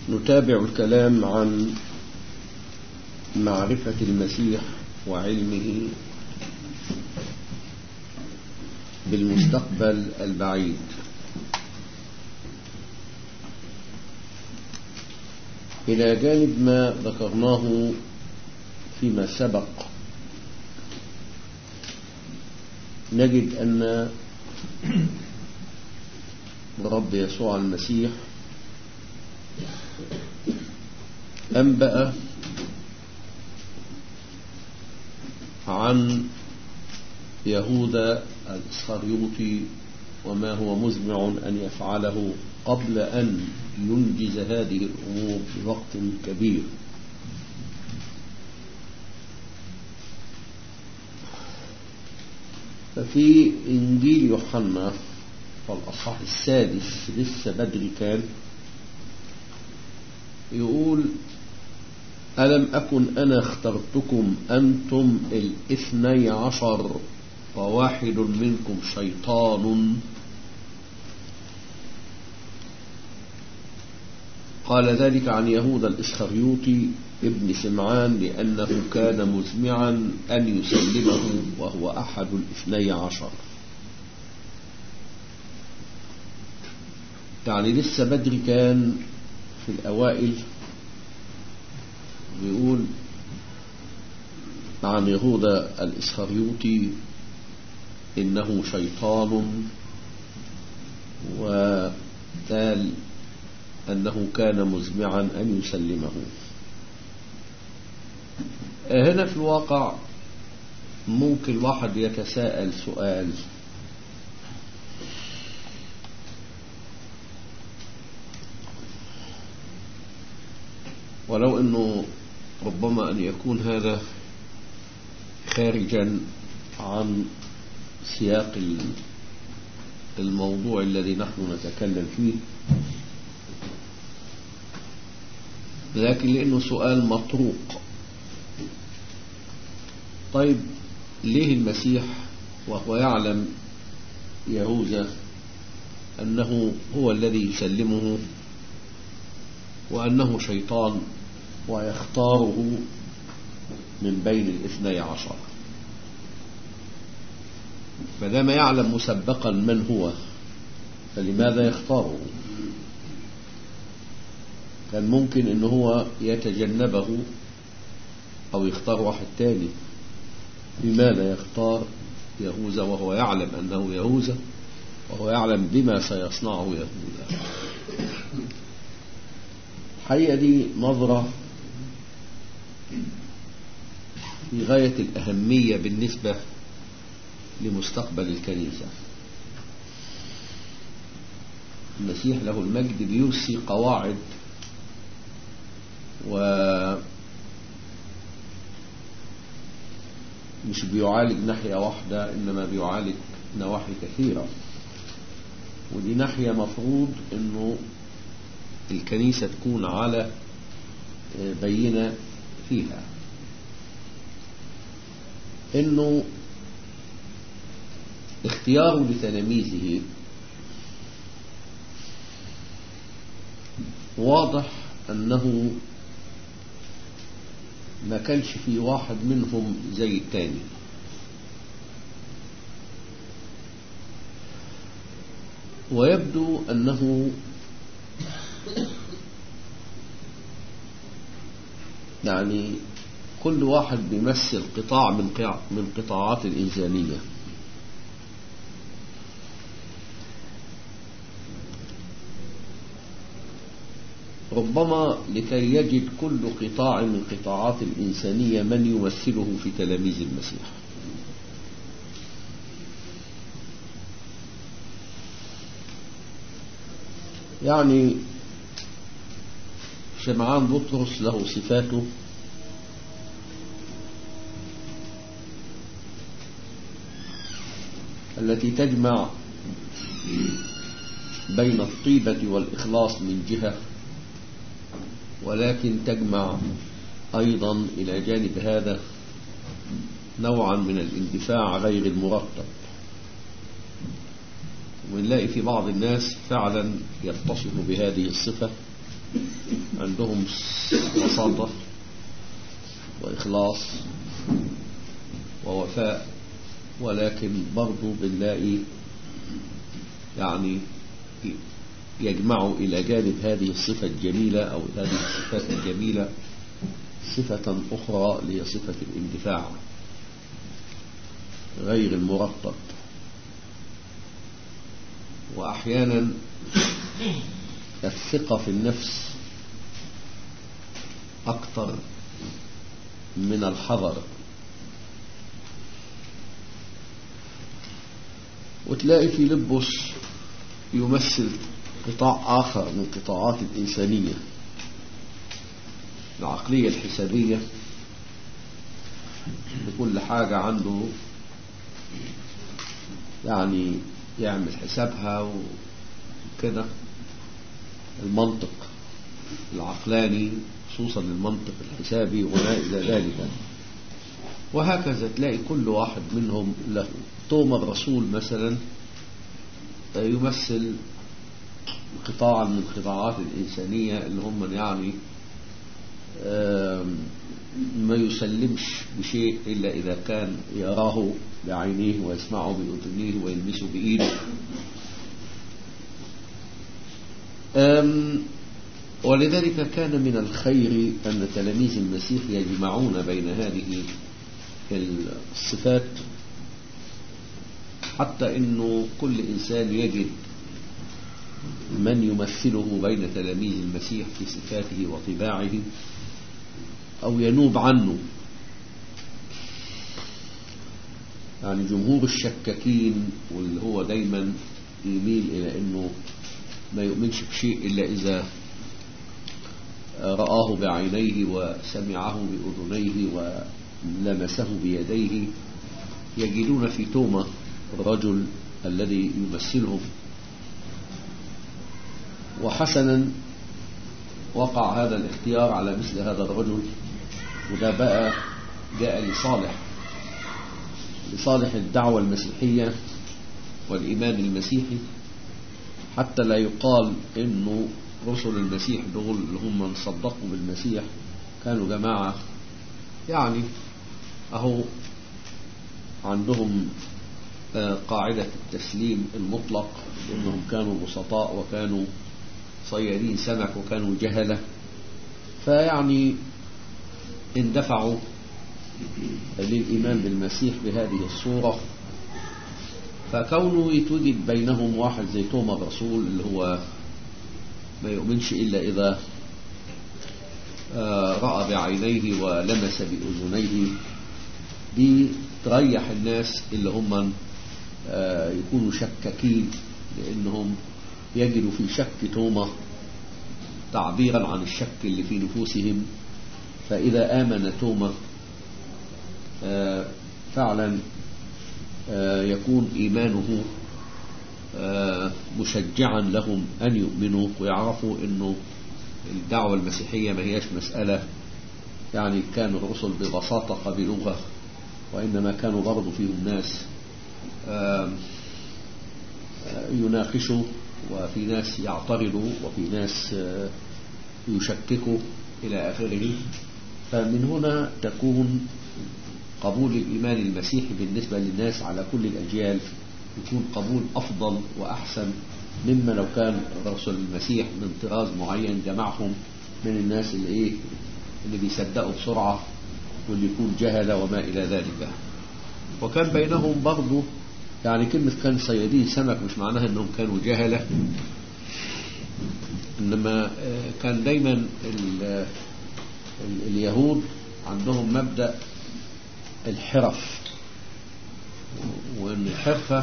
نتابع الكلام عن معرفة المسيح وعلمه بالمستقبل البعيد إلى جانب ما ذكرناه فيما سبق نجد أن الرب يسوع المسيح أنبأ عن يهوذا الإسخريوطي وما هو مزمع أن يفعله قبل أن ينجز هذه الأمور بوقت كبير ففي إنجيل يوحنا والأصحاح السادس لسه بدري كان يقول ألم أكن أنا اخترتكم أنتم الاثني عشر وواحد منكم شيطان قال ذلك عن يهوذا الإسخريوطي ابن سمعان لأنه كان مزمعا أن يسلمه وهو أحد الاثني عشر يعني لسه بدري كان في الأوائل بيقول عن يهوذا الإسخريوطي إنه شيطان وقال أنه كان مزمعا أن يسلمه هنا في الواقع ممكن واحد يتساءل سؤال ولو أنه ربما أن يكون هذا خارجا عن سياق الموضوع الذي نحن نتكلم فيه لكن لأنه سؤال مطروق طيب ليه المسيح وهو يعلم يهوذا أنه هو الذي يسلمه وأنه شيطان ويختاره من بين الاثني عشر فدام يعلم مسبقا من هو فلماذا يختاره كان ممكن ان هو يتجنبه او يختار واحد تاني لماذا يختار يهوذا وهو يعلم انه يهوذا وهو يعلم بما سيصنعه يهوذا الحقيقه دي نظره في غايه الاهميه بالنسبه لمستقبل الكنيسه المسيح له المجد بيرسي قواعد و مش بيعالج ناحية واحدة إنما بيعالج نواحي كثيرة ودي ناحية مفروض إنه الكنيسة تكون على بينة فيها إنه اختياره لتلاميذه واضح أنه ما كانش في واحد منهم زي التاني ويبدو أنه يعني كل واحد بيمثل قطاع من من قطاعات الإنسانية ربما لكي يجد كل قطاع من قطاعات الإنسانية من يمثله في تلاميذ المسيح يعني شمعان بطرس له صفاته التي تجمع بين الطيبة والإخلاص من جهة ولكن تجمع أيضا إلى جانب هذا نوعا من الاندفاع غير المرتب ونلاقي في بعض الناس فعلا يتصف بهذه الصفة عندهم بساطة وإخلاص ووفاء ولكن برضو بنلاقي يعني يجمع إلى جانب هذه الصفة الجميلة أو هذه الصفات الجميلة صفة أخرى اللي هي صفة الاندفاع غير المرتب وأحيانا الثقة في النفس أكثر من الحذر وتلاقي في لبس يمثل قطاع آخر من قطاعات الإنسانية العقلية الحسابية بكل حاجة عنده يعني يعمل حسابها وكده المنطق العقلاني خصوصا المنطق الحسابي وما إلى ذلك وهكذا تلاقي كل واحد منهم له توما الرسول مثلا يمثل قطاعا من قطاعات الإنسانية اللي هم يعني ما يسلمش بشيء إلا إذا كان يراه بعينيه ويسمعه بأذنيه ويلمسه بإيده ولذلك كان من الخير أن تلاميذ المسيح يجمعون بين هذه الصفات حتى أنه كل إنسان يجد من يمثله بين تلاميذ المسيح في صفاته وطباعه أو ينوب عنه يعني جمهور الشكاكين واللي هو دايما يميل إلى أنه ما يؤمنش بشيء إلا إذا رآه بعينيه وسمعه بأذنيه ولمسه بيديه يجدون في توما الرجل الذي يمثلهم وحسنا وقع هذا الاختيار على مثل هذا الرجل وده بقى جاء لصالح لصالح الدعوة المسيحية والإيمان المسيحي حتى لا يقال إنه رسل المسيح دول اللي هم من صدقوا بالمسيح كانوا جماعة يعني أهو عندهم قاعدة التسليم المطلق لأنهم كانوا بسطاء وكانوا صيادين سمك وكانوا جهلة فيعني اندفعوا للإيمان بالمسيح بهذه الصورة فكونه يتوجد بينهم واحد زي توما الرسول اللي هو ما يؤمنش إلا إذا رأى بعينيه ولمس بأذنيه دي تريح الناس اللي هم يكونوا شكاكين لأنهم يجدوا في شك توما تعبيرا عن الشك اللي في نفوسهم فإذا آمن توما فعلا يكون إيمانه مشجعا لهم أن يؤمنوا ويعرفوا أنه الدعوة المسيحية ما هيش مسألة يعني كان الرسل ببساطة قبلوها وإنما كانوا برضو فيهم ناس يناقشوا وفي ناس يعترضوا وفي ناس يشككوا إلى آخره فمن هنا تكون قبول الإيمان المسيحي بالنسبة للناس على كل الأجيال يكون قبول أفضل وأحسن مما لو كان رسول المسيح من طراز معين جمعهم من الناس اللي إيه اللي بيصدقوا بسرعة واللي يكون جهلة وما إلى ذلك وكان بينهم برضه يعني كلمة كان صيادين سمك مش معناها انهم كانوا جهلة انما كان دايما ال ال اليهود عندهم مبدأ الحرف وان الحرفة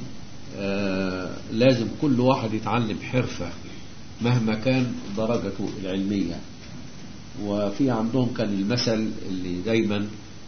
لازم كل واحد يتعلم حرفة مهما كان درجته العلمية وفي عندهم كان المثل اللي دايما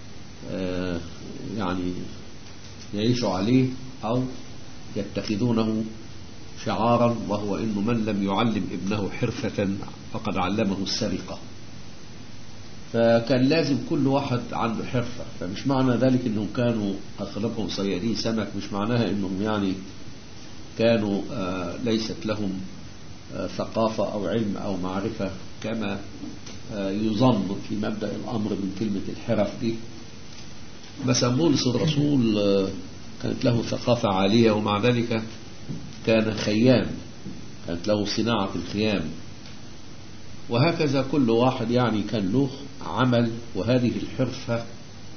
يعني يعيشوا عليه أو يتخذونه شعارا وهو أنه من لم يعلم ابنه حرفة فقد علمه السرقة فكان لازم كل واحد عنده حرفة فمش معنى ذلك أنهم كانوا أغلبهم صيادين سمك مش معناها أنهم يعني كانوا آه ليست لهم ثقافة أو علم أو معرفة كما يظن في مبدأ الأمر من كلمة الحرف دي مثلا بولس الرسول كانت له ثقافة عالية ومع ذلك كان خيام كانت له صناعة الخيام وهكذا كل واحد يعني كان له عمل وهذه الحرفة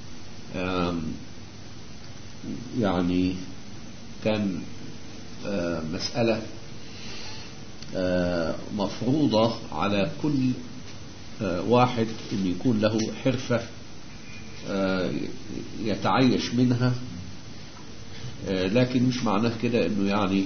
يعني كان مسألة مفروضة على كل واحد أن يكون له حرفة يتعيش منها لكن مش معناه كده أنه يعني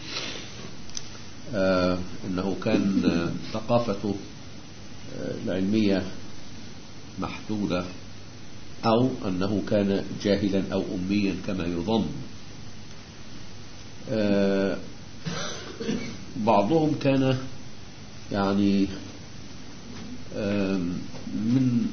أنه كان ثقافته العلمية محدودة أو أنه كان جاهلا أو أميا كما يظن بعضهم كان يعني من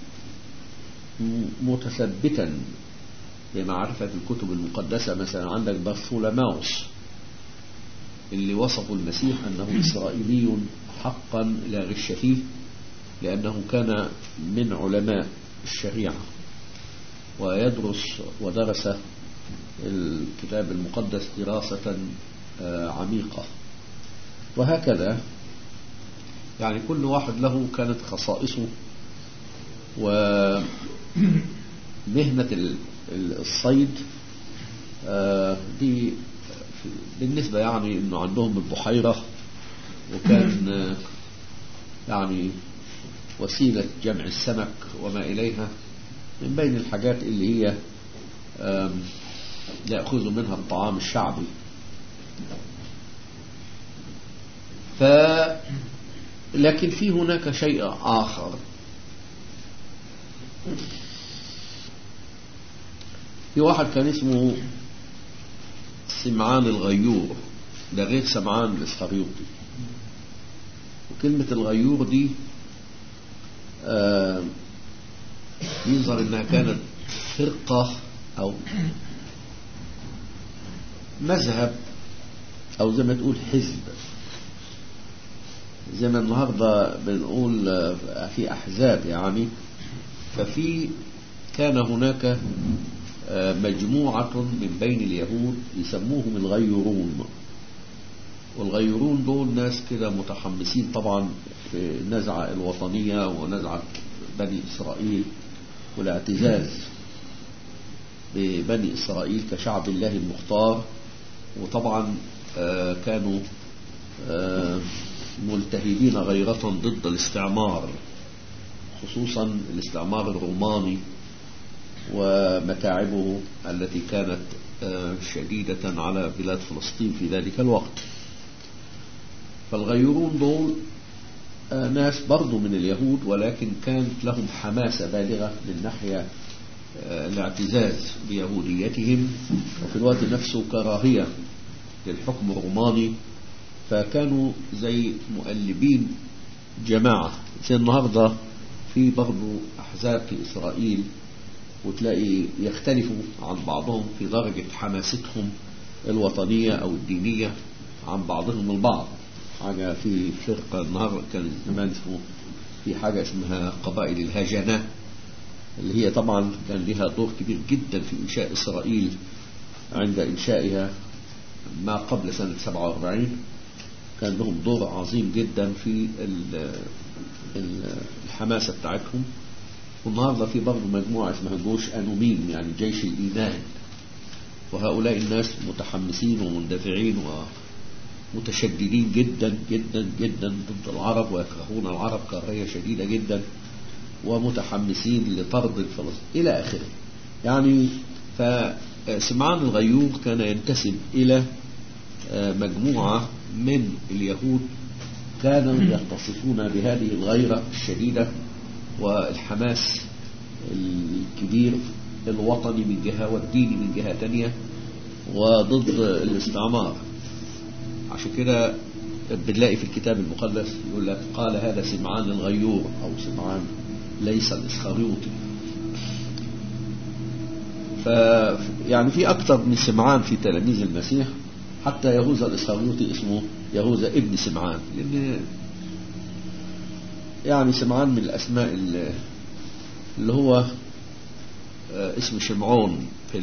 متثبتا بمعرفة الكتب المقدسة مثلا عندك بارثولماوس اللي وصفوا المسيح أنه إسرائيلي حقا لا غش فيه لأنه كان من علماء الشريعة ويدرس ودرس الكتاب المقدس دراسة عميقة وهكذا يعني كل واحد له كانت خصائصه ومهنة الصيد دي بالنسبة يعني انه عندهم البحيرة وكان يعني وسيلة جمع السمك وما إليها من بين الحاجات اللي هي يأخذ منها الطعام الشعبي ف لكن في هناك شيء آخر في واحد كان اسمه سمعان الغيور ده غير سمعان الإسخريوطي وكلمة الغيور دي آه يظهر انها كانت فرقة او مذهب او زي ما تقول حزب زي ما النهاردة بنقول في احزاب يعني ففي كان هناك مجموعة من بين اليهود يسموهم الغيرون والغيرون دول ناس كده متحمسين طبعا في النزعة الوطنية ونزعة بني إسرائيل والاعتزاز ببني إسرائيل كشعب الله المختار وطبعا كانوا ملتهبين غيرة ضد الاستعمار خصوصا الاستعمار الروماني ومتاعبه التي كانت شديدة على بلاد فلسطين في ذلك الوقت فالغيرون دول ناس برضو من اليهود ولكن كانت لهم حماسة بالغة من ناحية الاعتزاز بيهوديتهم وفي الوقت نفسه كراهية للحكم الروماني فكانوا زي مؤلبين جماعة زي النهاردة في برضو أحزاب في إسرائيل وتلاقي يختلفوا عن بعضهم في درجة حماستهم الوطنية أو الدينية عن بعضهم البعض حاجة في فرقة النهاردة كان زمان اسمه في حاجة اسمها قبائل الهجنة اللي هي طبعا كان لها دور كبير جدا في إنشاء إسرائيل عند إنشائها ما قبل سنة 47 كان لهم دور عظيم جدا في الحماسة بتاعتهم والنهاردة في برضه مجموعة اسمها جوش أنوميم يعني جيش الإيمان وهؤلاء الناس متحمسين ومندفعين ومتشددين جدا جدا جدا ضد العرب ويكرهون العرب كراهية شديدة جدا ومتحمسين لطرد الفلسطين إلى آخره يعني فسمعان الغيور كان ينتسب إلى مجموعة من اليهود كانوا يتصفون بهذه الغيرة الشديدة والحماس الكبير الوطني من جهة والديني من جهة تانية وضد الاستعمار عشان كده بنلاقي في الكتاب المقدس يقول لك قال هذا سمعان الغيور أو سمعان ليس الإسخريوطي ف يعني في أكثر من سمعان في تلاميذ المسيح حتى يهوذا الإسخريوطي اسمه يهوذا ابن سمعان لأن يعني سمعان من الأسماء اللي, اللي هو اسم شمعون في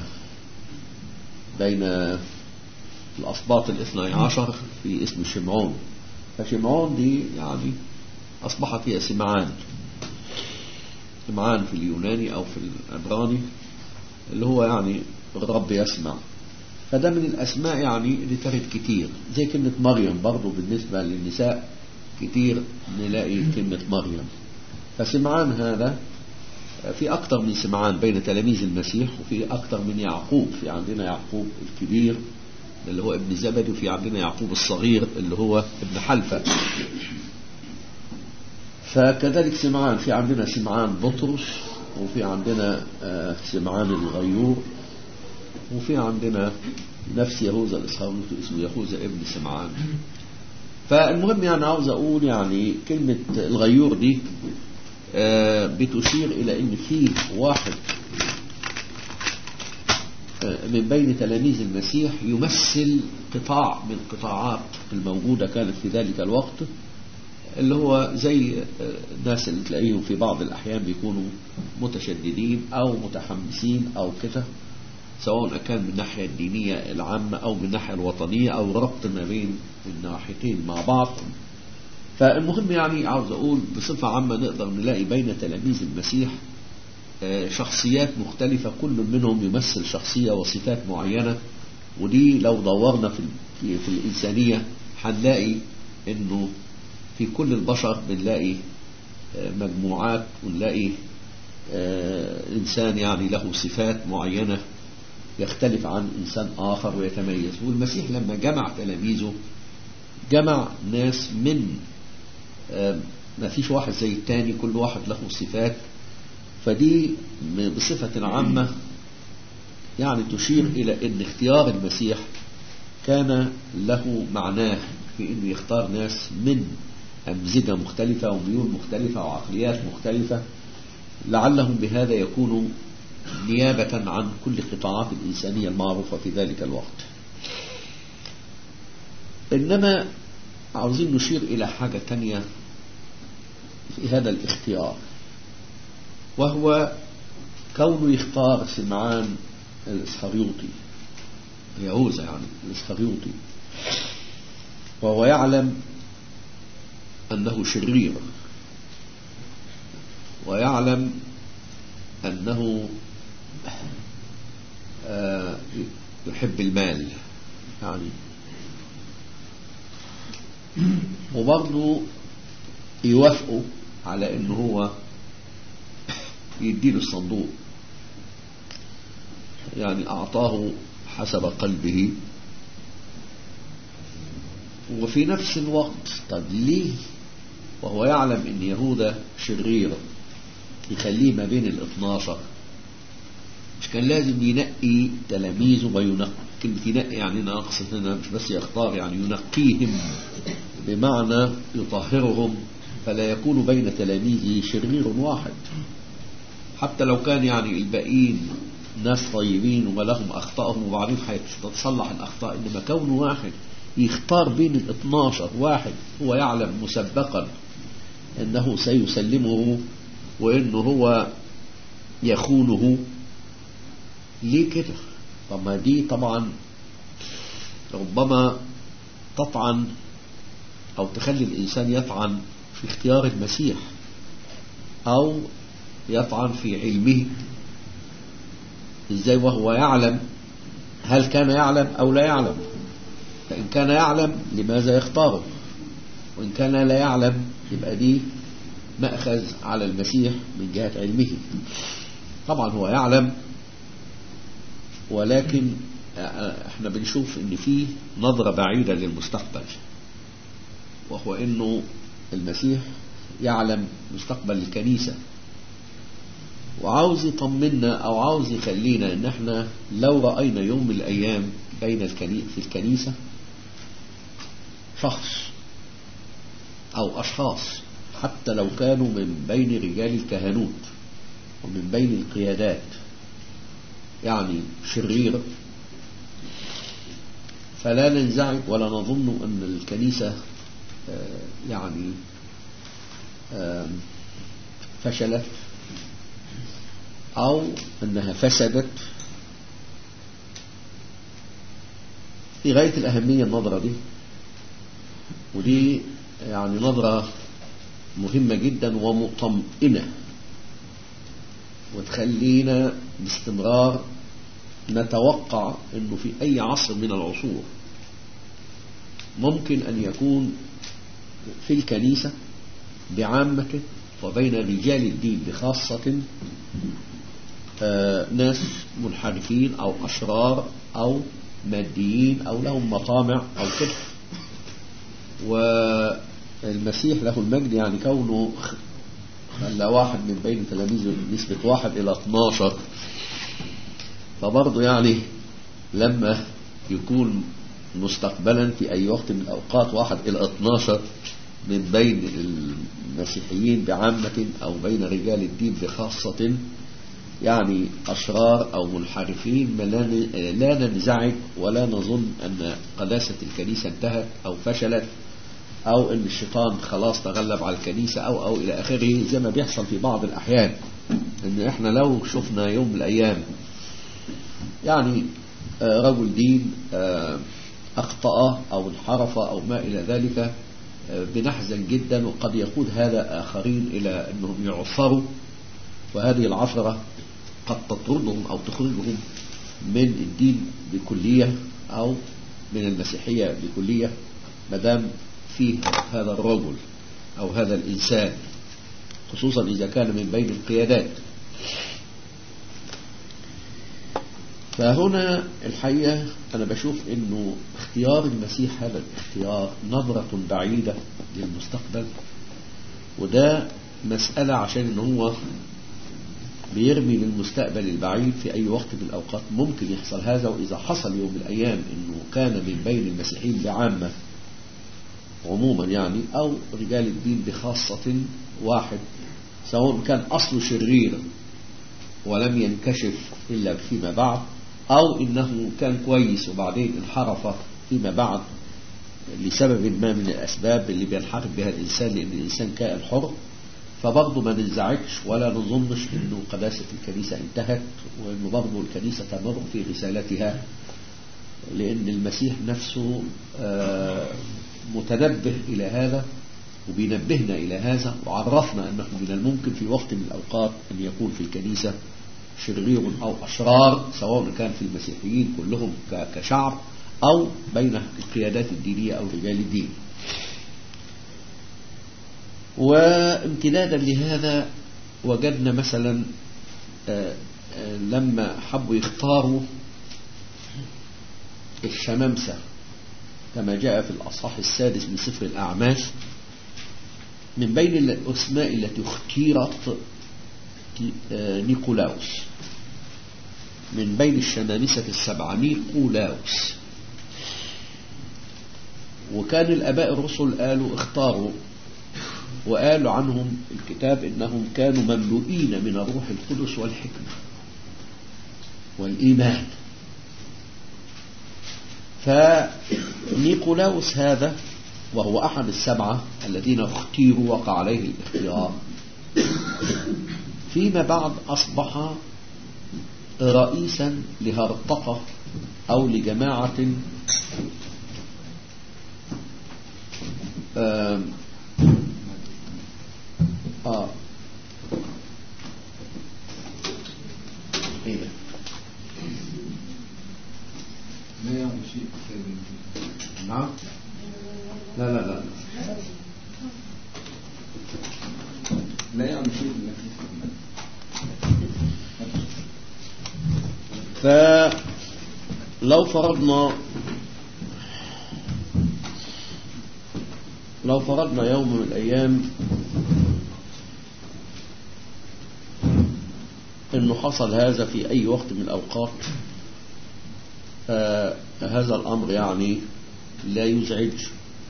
بين الأسباط الاثنى عشر في اسم شمعون فشمعون دي يعني أصبحت هي سمعان سمعان في اليوناني أو في العبراني اللي هو يعني الرب يسمع فده من الأسماء يعني اللي ترد كتير زي كلمة مريم برضو بالنسبة للنساء كتير نلاقي كلمة مريم فسمعان هذا في أكثر من سمعان بين تلاميذ المسيح وفي أكثر من يعقوب في عندنا يعقوب الكبير اللي هو ابن زبد وفي عندنا يعقوب الصغير اللي هو ابن حلفة فكذلك سمعان في عندنا سمعان بطرس وفي عندنا سمعان الغيور وفي عندنا نفس يهوذا الإسخريوطي اسمه يهوذا ابن سمعان فالمهم يعني عاوز أقول يعني كلمة الغيور دي بتشير إلى أن في واحد من بين تلاميذ المسيح يمثل قطاع من القطاعات الموجودة كانت في ذلك الوقت اللي هو زي الناس اللي تلاقيهم في بعض الأحيان بيكونوا متشددين أو متحمسين أو كده سواء كان من الناحية الدينية العامة أو من الناحية الوطنية أو ربط ما بين الناحيتين مع بعض فالمهم يعني عاوز أقول بصفة عامة نقدر نلاقي بين تلاميذ المسيح شخصيات مختلفة كل منهم يمثل شخصية وصفات معينة ودي لو دورنا في, في الإنسانية هنلاقي أنه في كل البشر بنلاقي مجموعات ونلاقي إنسان يعني له صفات معينة يختلف عن إنسان آخر ويتميز والمسيح لما جمع تلاميذه جمع ناس من ما فيش واحد زي التاني كل واحد له صفات فدي بصفة عامة يعني تشير إلى أن اختيار المسيح كان له معناه في أنه يختار ناس من أمزجة مختلفة وميول مختلفة وعقليات مختلفة لعلهم بهذا يكونوا نيابة عن كل قطاعات الإنسانية المعروفة في ذلك الوقت إنما عاوزين نشير إلى حاجة تانية في هذا الاختيار وهو كونه يختار سمعان الإسخريوطي يهوذا يعني الإسخريوطي وهو يعلم أنه شرير ويعلم أنه يحب المال يعني وبرضه يوافقوا على أنه هو يديله الصندوق يعني أعطاه حسب قلبه وفي نفس الوقت طب ليه وهو يعلم ان يهوذا شرير يخليه ما بين الاثناشر مش كان لازم ينقي تلاميذه وينقي كلمة ينقي يعني أنا أقصد هنا مش بس يختار يعني ينقيهم بمعنى يطهرهم فلا يكون بين تلاميذه شرير واحد حتى لو كان يعني الباقيين ناس طيبين ولهم أخطائهم وبعدين هتتصلح الأخطاء إنما كون واحد يختار بين ال 12 واحد هو يعلم مسبقا انه سيسلمه وانه هو يخونه ليه كده طب ما دي طبعا ربما تطعن او تخلي الانسان يطعن في اختيار المسيح او يطعن في علمه ازاي وهو يعلم هل كان يعلم او لا يعلم فإن كان يعلم لماذا يختاره وإن كان لا يعلم يبقى دي مأخذ على المسيح من جهة علمه طبعا هو يعلم ولكن احنا بنشوف ان في نظرة بعيدة للمستقبل وهو انه المسيح يعلم مستقبل الكنيسة وعاوز يطمنا او عاوز يخلينا ان احنا لو رأينا يوم من الايام بين الكني... في الكنيسة شخص أو أشخاص حتى لو كانوا من بين رجال الكهنوت ومن بين القيادات يعني شرير فلا ننزعج ولا نظن أن الكنيسة آه، يعني آم، فشلت أو أنها فسدت في غاية الأهمية النظرة دي ودي يعني نظرة مهمة جدا ومطمئنة وتخلينا باستمرار نتوقع انه في اي عصر من العصور ممكن ان يكون في الكنيسة بعامته وبين رجال الدين بخاصة آه، ناس منحرفين او اشرار او ماديين او لهم مطامع او كده والمسيح له المجد يعني كونه خلى واحد من بين تلاميذه نسبة واحد إلى 12 فبرضه يعني لما يكون مستقبلا في أي وقت من الأوقات واحد إلى 12 من بين المسيحيين بعامة أو بين رجال الدين بخاصة يعني أشرار أو منحرفين ما لا- لا ننزعج ولا نظن أن قداسة الكنيسة انتهت أو فشلت أو أن الشيطان خلاص تغلب على الكنيسة أو أو إلى آخره زي ما بيحصل في بعض الأحيان أن إحنا لو شفنا يوم من الأيام يعني آه، رجل دين آه، أخطأ أو انحرف أو ما إلى ذلك آه، بنحزن جدا وقد يقود هذا آخرين إلى أنهم يعصروا وهذه العثرة قد تطردهم أو تخرجهم من الدين بكلية أو من المسيحية بكلية مدام فيه هذا الرجل أو هذا الإنسان خصوصا إذا كان من بين القيادات فهنا الحقيقة أنا بشوف أنه اختيار المسيح هذا الاختيار نظرة بعيدة للمستقبل وده مسألة عشان أنه هو بيرمي للمستقبل البعيد في أي وقت من الأوقات ممكن يحصل هذا وإذا حصل يوم من الأيام أنه كان من بين المسيحيين بعامة عموما يعني أو رجال الدين بخاصة واحد سواء كان أصله شرير ولم ينكشف إلا فيما بعد أو إنه كان كويس وبعدين انحرف فيما بعد لسبب ما من الأسباب اللي بينحرف بها الإنسان لأن الإنسان كائن حر فبرضه ما ننزعجش ولا نظنش إنه قداسة الكنيسة انتهت وإنه برضه الكنيسة تمر في رسالتها لأن المسيح نفسه آه، متنبه إلى هذا وبينبهنا إلى هذا وعرفنا أنه من الممكن في وقت من الأوقات أن يكون في الكنيسة شرير أو أشرار سواء كان في المسيحيين كلهم ك- كشعب أو بين القيادات الدينية أو رجال الدين وامتدادا لهذا وجدنا مثلا آه، آه، لما حبوا يختاروا الشمامسة كما جاء في الأصحاح السادس من سفر الأعمال من بين الأسماء التي اختيرت آه، نيقولاوس من بين الشمامسة السبعة نيقولاوس وكان الآباء الرسل قالوا اختاروا وقالوا عنهم الكتاب إنهم كانوا مملوئين من الروح القدس والحكمة والإيمان فنيقولاوس هذا وهو أحد السبعة الذين اختيروا وقع عليه الاختيار فيما بعد أصبح رئيسا لهرطقة أو لجماعة آم، آه إيه ده؟ لا يعني شيء سيد المسيح نعم لا لا لا لا يعني شيء المسيح فلو فرضنا لو فرضنا يوم من الأيام أنه حصل هذا في أي وقت من الأوقات آه هذا الأمر يعني لا يزعج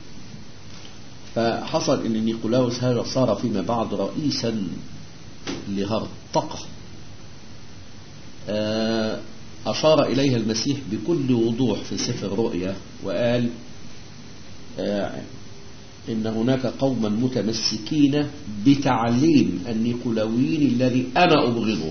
فحصل أن نيقولاوس هذا صار فيما بعد رئيسا لهرطقة آه أشار إليها المسيح بكل وضوح في سفر الرؤيا وقال آه إن هناك قوما متمسكين بتعليم النيقولاويين الذي أنا أبغضه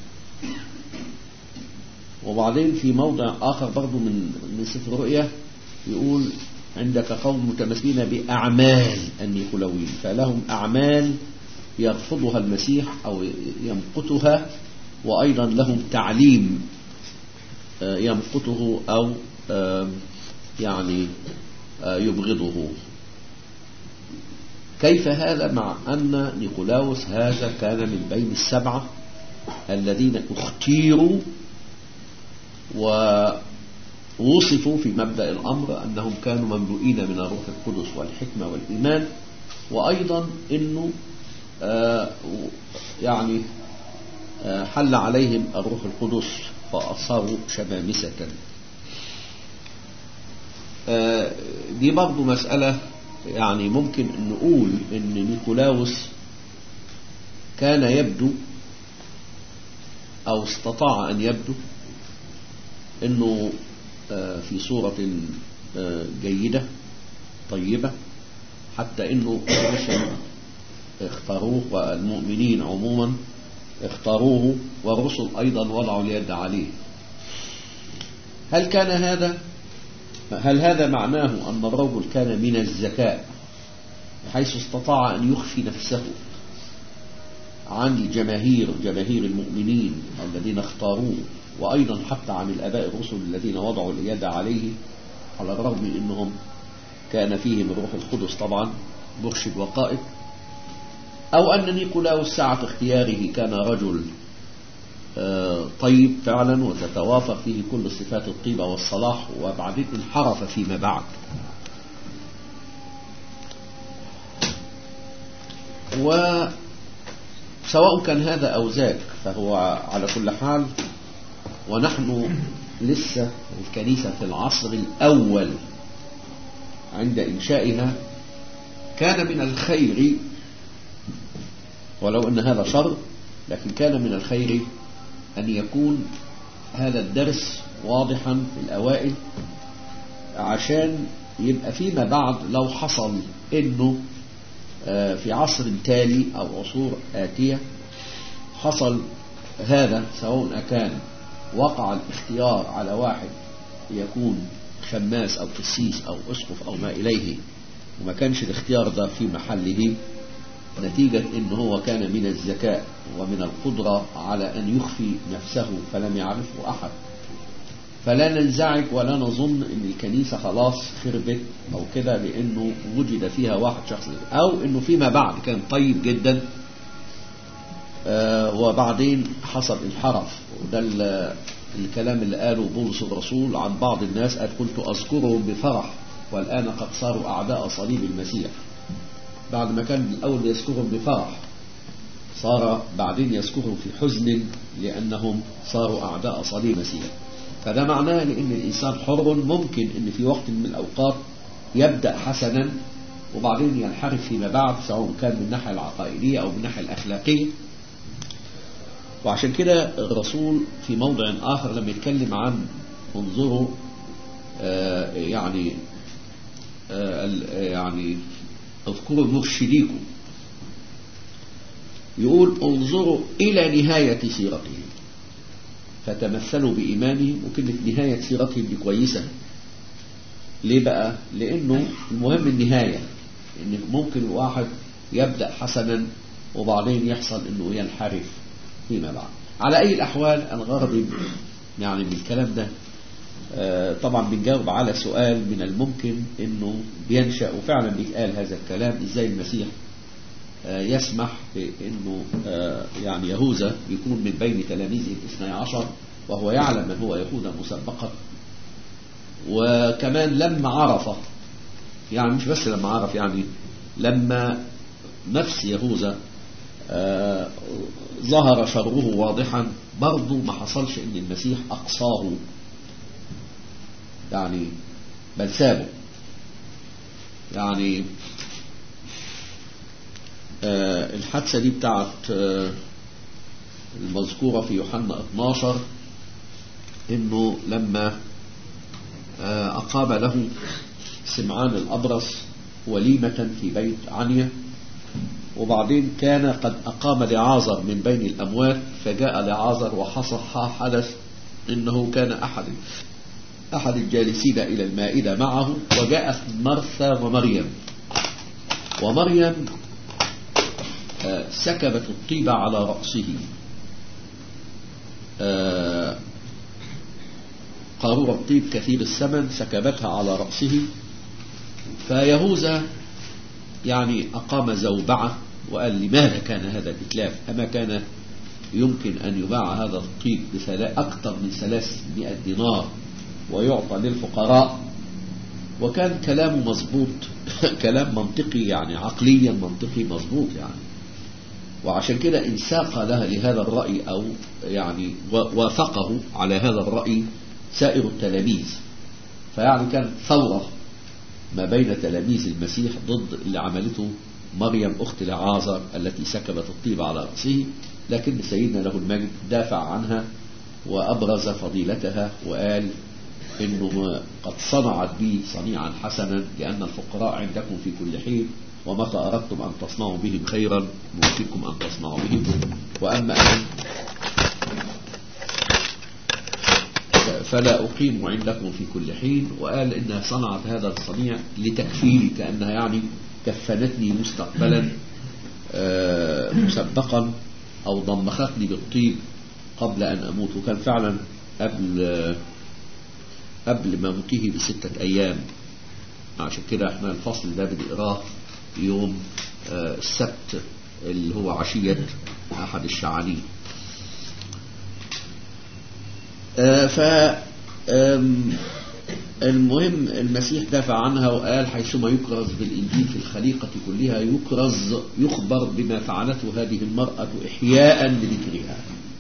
وبعدين في موضع آخر برضو من من سفر الرؤيا يقول عندك قوم متمسكين بأعمال النيقولاويين فلهم أعمال يرفضها المسيح أو يمقتها وأيضا لهم تعليم يمقته أو يعني يبغضه كيف هذا مع أن نيقولاوس هذا كان من بين السبعة الذين اختيروا ووصفوا في مبدأ الأمر أنهم كانوا مملوئين من الروح القدس والحكمة والإيمان وأيضا أنه آه يعني آه حل عليهم الروح القدس فأصاروا شمامسة آه دي برضو مسألة يعني ممكن نقول ان نيكولاوس كان يبدو او استطاع ان يبدو انه في صورة جيدة طيبة حتى انه الرسل اختاروه والمؤمنين عموما اختاروه والرسل ايضا وضعوا اليد عليه هل كان هذا هل هذا معناه أن الرجل كان من الذكاء بحيث استطاع أن يخفي نفسه عن الجماهير جماهير المؤمنين الذين اختاروه وأيضا حتى عن الأباء الرسل الذين وضعوا اليد عليه على الرغم من أنهم كان فيهم الروح القدس طبعا مرشد وقائد أو أن نيقولاوس ساعة اختياره كان رجل طيب فعلا وتتوافق فيه كل صفات الطيبة والصلاح وبعدين انحرف فيما بعد وسواء كان هذا أو ذاك فهو على كل حال ونحن لسه الكنيسة في العصر الأول عند إنشائها كان من الخير ولو أن هذا شر لكن كان من الخير أن يكون هذا الدرس واضحا في الأوائل عشان يبقى فيما بعد لو حصل أنه في عصر تالي أو عصور آتية حصل هذا سواء كان وقع الاختيار على واحد يكون شماس أو قسيس أو أسقف أو ما إليه وما كانش الاختيار ده في محله نتيجة ان هو كان من الذكاء ومن القدرة على ان يخفي نفسه فلم يعرفه احد فلا ننزعج ولا نظن ان الكنيسة خلاص خربت او كده لانه وجد فيها واحد شخص او انه فيما بعد كان طيب جدا آه وبعدين حصل انحرف وده الكلام اللي قاله بولس الرسول عن بعض الناس قال كنت اذكرهم بفرح والان قد صاروا اعداء صليب المسيح بعد ما كان الأول يذكرهم بفرح صار بعدين يذكرهم في حزن لأنهم صاروا أعداء صليب المسيح فده معناه لأن الإنسان حر ممكن أن في وقت من الأوقات يبدأ حسنا وبعدين ينحرف فيما بعد سواء كان من الناحية العقائدية أو من الناحية الأخلاقية وعشان كده الرسول في موضع آخر لما يتكلم عن انظروا آه يعني آه يعني اذكروا مرشديكم يقول انظروا إلى نهاية سيرته فتمثلوا بإيمانهم وكلمة نهاية سيرتهم دي كويسة ليه بقى لأنه المهم النهاية إن ممكن الواحد يبدأ حسنا وبعدين يحصل إنه ينحرف فيما بعد على أي الأحوال الغرض يعني بالكلام ده طبعا بنجاوب على سؤال من الممكن انه بينشأ وفعلا بيتقال هذا الكلام ازاي المسيح يسمح بانه يعني يهوذا يكون من بين تلاميذه الاثني عشر وهو يعلم من هو يهوذا مسبقا وكمان لما عرف يعني مش بس لما عرف يعني لما نفس يهوذا ظهر شره واضحا برضه ما حصلش ان المسيح اقصاه يعني بل سابه يعني آه الحادثة دي بتاعت آه المذكورة في يوحنا 12 انه لما آه، اقام له سمعان الابرص وليمة في بيت عنيا وبعدين كان قد اقام لعازر من بين الاموات فجاء لعازر وحصل حدث انه كان احد احد الجالسين الى المائدة معه وجاءت مرثا ومريم ومريم آه، سكبت الطيب على رأسه آه، قارورة طيب كثير الثمن سكبتها على رأسه فيهوذا يعني أقام زوبعة وقال لماذا كان هذا الإتلاف أما كان يمكن أن يباع هذا الطيب أكثر من 300 دينار ويعطى للفقراء وكان كلامه مظبوط كلام منطقي يعني عقليا منطقي مظبوط يعني وعشان كده انساق لها لهذا الرأي أو يعني وافقه على هذا الرأي سائر التلاميذ فيعني كانت ثورة ما بين تلاميذ المسيح ضد اللي عملته مريم أخت لعازر التي سكبت الطيب على رأسه لكن سيدنا له المجد دافع عنها وأبرز فضيلتها وقال إنه قد صنعت بي صنيعا حسنا لأن الفقراء عندكم في كل حين ومتى أردتم أن تصنعوا بهم خيرا نوفيكم أن تصنعوا بهم وأما أن فلا أقيم عندكم في كل حين وقال إنها صنعت هذا الصنيع لتكفيري كأنها يعني كفنتني مستقبلا آه، مسبقا أو ضمختني بالطيب قبل أن أموت وكان فعلا قبل قبل موته بستة أيام عشان كده احنا الفصل ده بنقراه يوم آه، السبت اللي هو عشية أحد الشعانين آه، ف المهم المسيح دافع عنها وقال حيثما يكرز بالإنجيل في الخليقة كلها يكرز يخبر بما فعلته هذه المرأة إحياء لذكرها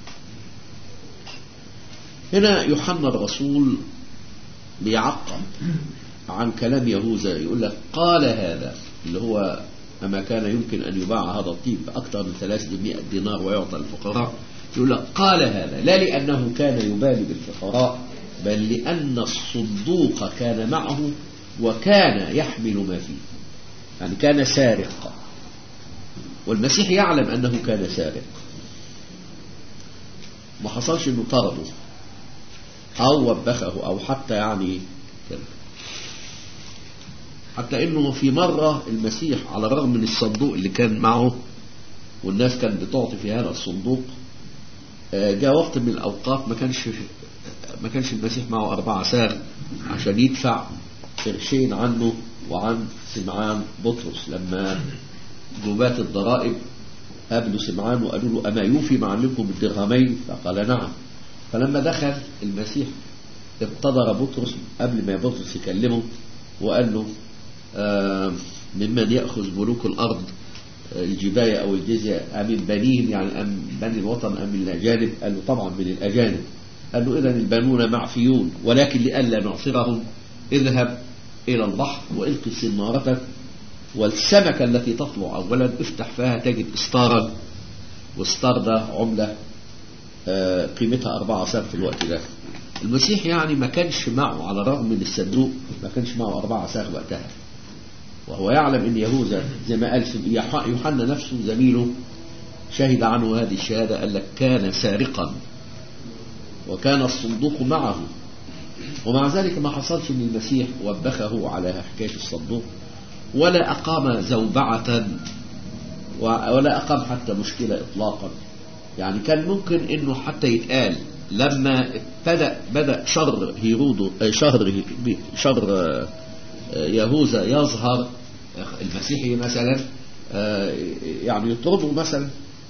هنا يوحنا الرسول بيعقب عن كلام يهوذا يقول لك قال هذا اللي هو أما كان يمكن أن يباع هذا الطيب بأكثر من 300 دينار ويعطى الفقراء يقول لك قال هذا لا لأنه كان يبالي بالفقراء بل لأن الصندوق كان معه وكان يحمل ما فيه يعني كان سارق والمسيح يعلم أنه كان سارق ما حصلش أنه طرده أو وبخه أو حتى يعني كده حتى انه في مرة المسيح على الرغم من الصندوق اللي كان معه والناس كانت بتعطي في هذا الصندوق جاء وقت من الاوقات ما كانش ما كانش المسيح معه أربعة ساغ عشان يدفع قرشين عنه وعن سمعان بطرس لما جبات الضرائب قابلوا سمعان وقالوا له أما يوفي معلمكم الدرهمين فقال نعم فلما دخل المسيح ابتدر بطرس قبل ما بطرس يكلمه وقال له آه ممن يأخذ ملوك الأرض الجباية أو الجزية أم من بنيهم يعني أم بني الوطن أم من الأجانب قال له طبعا من الأجانب قال له إذا البنون معفيون ولكن لئلا نعصرهم اذهب إلى البحر والقي سنارتك والسمكة التي تطلع أولا افتح فيها تجد استارا واستار ده عملة آه قيمتها أربعة سنة في الوقت ده المسيح يعني ما كانش معه على الرغم من الصندوق ما كانش معه أربعة ساغ وقتها وهو يعلم ان يهوذا زي ما قال يوحنا نفسه زميله شهد عنه هذه الشهادة قال لك كان سارقا وكان الصندوق معه ومع ذلك ما حصلش ان المسيح وبخه على حكاية الصندوق ولا أقام زوبعة ولا أقام حتى مشكلة إطلاقا يعني كان ممكن انه حتى يتقال لما بدأ بدأ شر هيرودو شهر شر يهوذا يظهر المسيحي مثلا يعني يطرده مثلا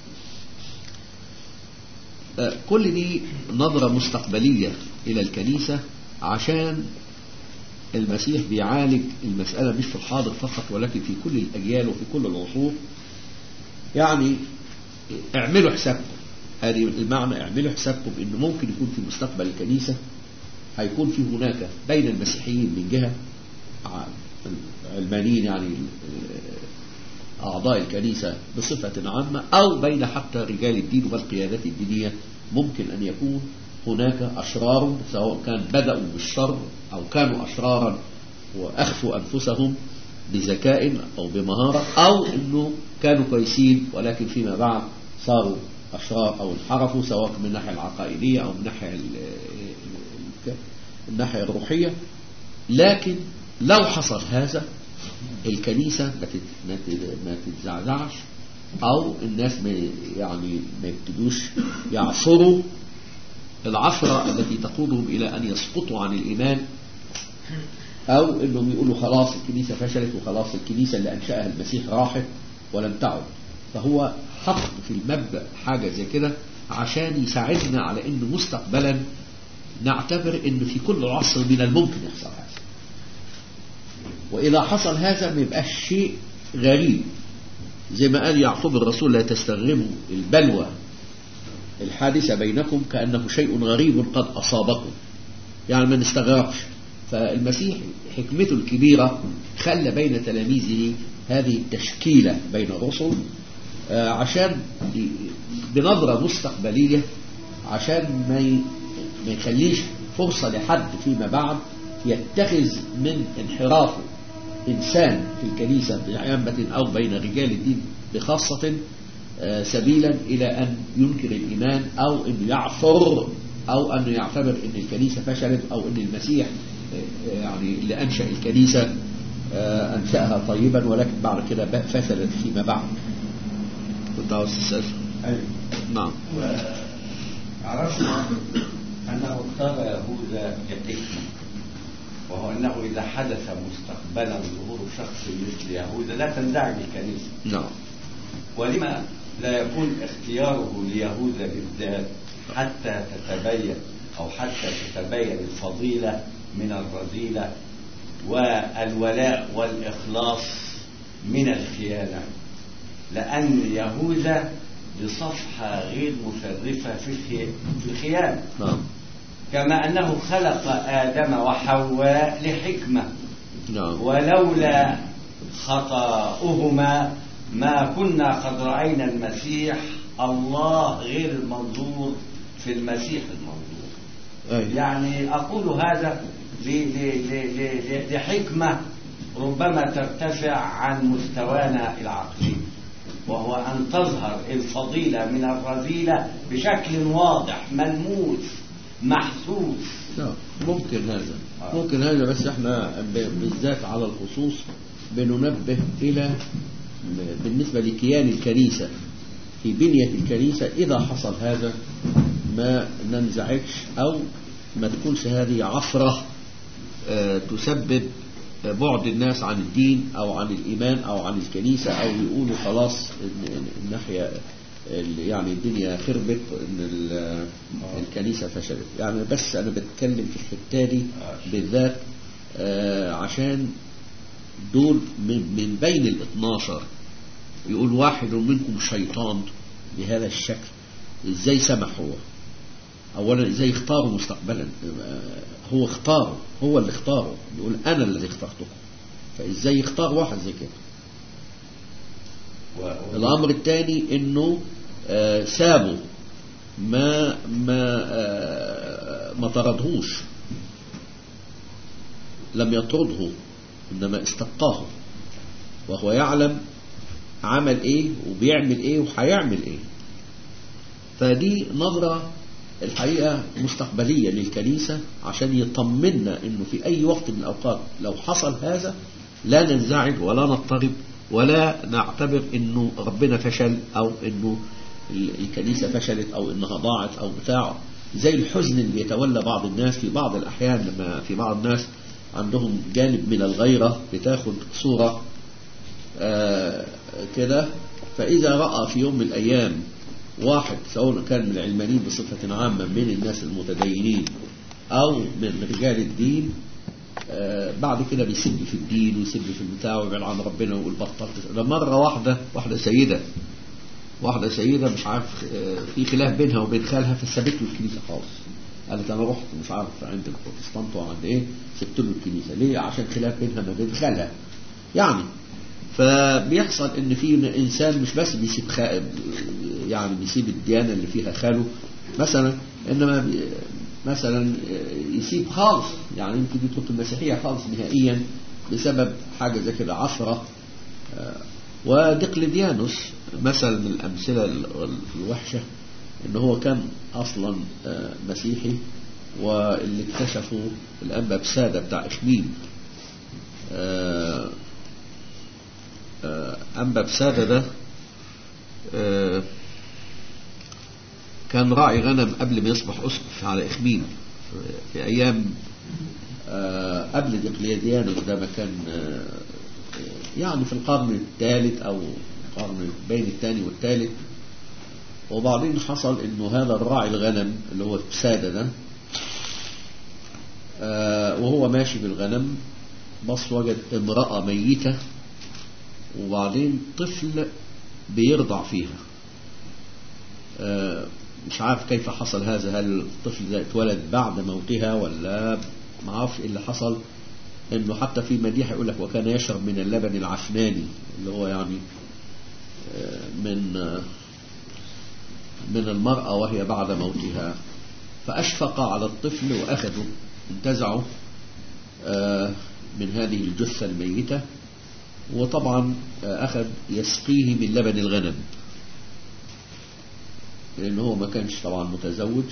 كل دي نظرة مستقبلية إلى الكنيسة عشان المسيح بيعالج المسألة مش في الحاضر فقط ولكن في كل الأجيال وفي كل العصور يعني اعملوا حسابكم هذه المعنى اعملوا حسابكم انه ممكن يكون في مستقبل الكنيسة هيكون في هناك بين المسيحيين من جهة علمانيين يعني أعضاء الكنيسة بصفة عامة أو بين حتى رجال الدين والقيادات الدينية ممكن أن يكون هناك أشرار سواء كان بدأوا بالشر أو كانوا أشرارا وأخفوا أنفسهم بذكاء أو بمهارة أو أنه كانوا كويسين ولكن فيما بعد صاروا أشرار أو انحرفوا سواء من الناحية العقائدية أو من الناحية الناحية الروحية لكن لو حصل هذا الكنيسة ما تتزعزعش أو الناس ما يعني ما يبتدوش يعصروا العثرة التي تقودهم إلى أن يسقطوا عن الإيمان أو أنهم يقولوا خلاص الكنيسة فشلت وخلاص الكنيسة اللي أنشأها المسيح راحت ولم تعد فهو حط في المبدأ حاجة زي كده عشان يساعدنا على أنه مستقبلا نعتبر أنه في كل عصر من الممكن يحصل هذا وإذا حصل هذا ما يبقاش شيء غريب زي ما قال يعقوب الرسول لا تستغربوا البلوى الحادثة بينكم كأنه شيء غريب قد أصابكم يعني ما نستغربش فالمسيح حكمته الكبيرة خلى بين تلاميذه هذه التشكيلة بين الرسل عشان بنظرة مستقبلية عشان ما ما يخليش فرصة لحد فيما بعد يتخذ من انحرافه إنسان في الكنيسة بعامة أو بين رجال الدين بخاصة سبيلا إلى أن ينكر الإيمان أو أن يعثر أو أن يعتبر أن الكنيسة فشلت أو أن المسيح يعني اللي أنشأ الكنيسة أنشأها طيبا ولكن بعد كده فشلت فيما بعد كنت عاوز تسأل نعم عرفنا أنه اختار يهوذا لحكمة وهو أنه إذا حدث مستقبلا ظهور شخص مثل يهوذا لا تنزعج الكنيسة نعم ولما لا يكون اختياره ليهوذا بالذات حتى تتبين أو حتى تتبين الفضيلة من الرذيلة والولاء والإخلاص من الخيانة لأن يهوذا بصفحة غير مشرفة في الخيانة نعم كما أنه خلق آدم وحواء لحكمة نعم ولولا خطأهما ما كنا قد رأينا المسيح الله غير المنظور في المسيح المنظور أي. يعني أقول هذا ل- ل- ل- ل- لحكمة ربما ترتفع عن مستوانا العقلي وهو أن تظهر الفضيلة من الرذيلة بشكل واضح ملموس محسوس نعم ممكن هذا آه. ممكن هذا بس احنا ب- بالذات على الخصوص بننبه إلى بالنسبة لكيان الكنيسة في بنية الكنيسة إذا حصل هذا ما ننزعجش أو ما تكونش هذه عفرة آه، تسبب بعد الناس عن الدين أو عن الإيمان أو عن الكنيسة أو يقولوا خلاص إن- إن الناحية اللي يعني الدنيا خربت إن ال- الكنيسة فشلت يعني بس أنا بتكلم في الحتة دي بالذات آه، عشان دول من, من بين ال 12 يقول واحد منكم شيطان بهذا الشكل ازاي سمح هو اولا ازاي اختاره مستقبلا آه، هو اختاره هو اللي اختاره يقول انا الذي اخترته فازاي يختار واحد زي كده و- الامر الثاني انه آه، سابه ما ما آه، ما طردهوش لم يطرده انما استبقاه وهو يعلم عمل ايه وبيعمل ايه وهيعمل ايه فدي نظرة الحقيقة مستقبلية للكنيسة عشان يطمنا انه في اي وقت من الاوقات لو حصل هذا لا ننزعج ولا نضطرب ولا نعتبر انه ربنا فشل او انه ال- الكنيسة فشلت او انها ضاعت او بتاع زي الحزن اللي بيتولى بعض الناس في بعض الاحيان لما في بعض الناس عندهم جانب من الغيرة بتاخد صورة آه، كده فإذا رأى في يوم من الأيام واحد سواء كان من العلمانيين بصفة عامة من الناس المتدينين أو من رجال الدين آه، بعد كده بيسب في الدين ويسب في البتاع ويبعد عن ربنا ويقول بطلت ده مرة واحدة واحدة سيدة واحدة سيدة مش عارف آه، في خلاف بينها وبين خالها فسابت له الكنيسة خالص قالت أنا رحت مش عارف عند البروتستانت وعند إيه سبت له الكنيسة ليه عشان خلاف بينها ما بين خالها يعني فبيحصل ان في انسان مش بس بيسيب خائب يعني بيسيب الديانه اللي فيها خاله مثلا إنما بي- مثلا يسيب خالص يعني يمكن يترك المسيحية خالص نهائيا بسبب حاجة زي كده عثرة آه، ودقلديانوس مثل من الأمثلة ال- الوحشة إن هو كان أصلا آه، مسيحي واللي اكتشفوا الأنبا بسادة بتاع إخميم آه، آه، أنبا بسادة ده آه، كان راعي غنم قبل ما يصبح أسقف على إخميم في أيام آه، قبل دقليديانوس ده ما كان آه، يعني في القرن الثالث أو القرن بين الثاني والثالث وبعدين حصل انه هذا الراعي الغنم اللي هو بسادة ده آه، وهو ماشي بالغنم بص وجد امرأة ميتة وبعدين طفل بيرضع فيها آه، مش عارف كيف حصل هذا هل الطفل ده اتولد بعد موتها ولا ما اعرفش ايه اللي حصل انه حتى في مديح يقول لك وكان يشرب من اللبن العفناني اللي هو يعني آه، من آه، من المرأة وهي بعد موتها فأشفق على الطفل وأخذوا انتزعوا آه، من هذه الجثة الميتة وطبعا آه، أخذ يسقيه من لبن الغنم لأنه هو ما كانش طبعا متزوج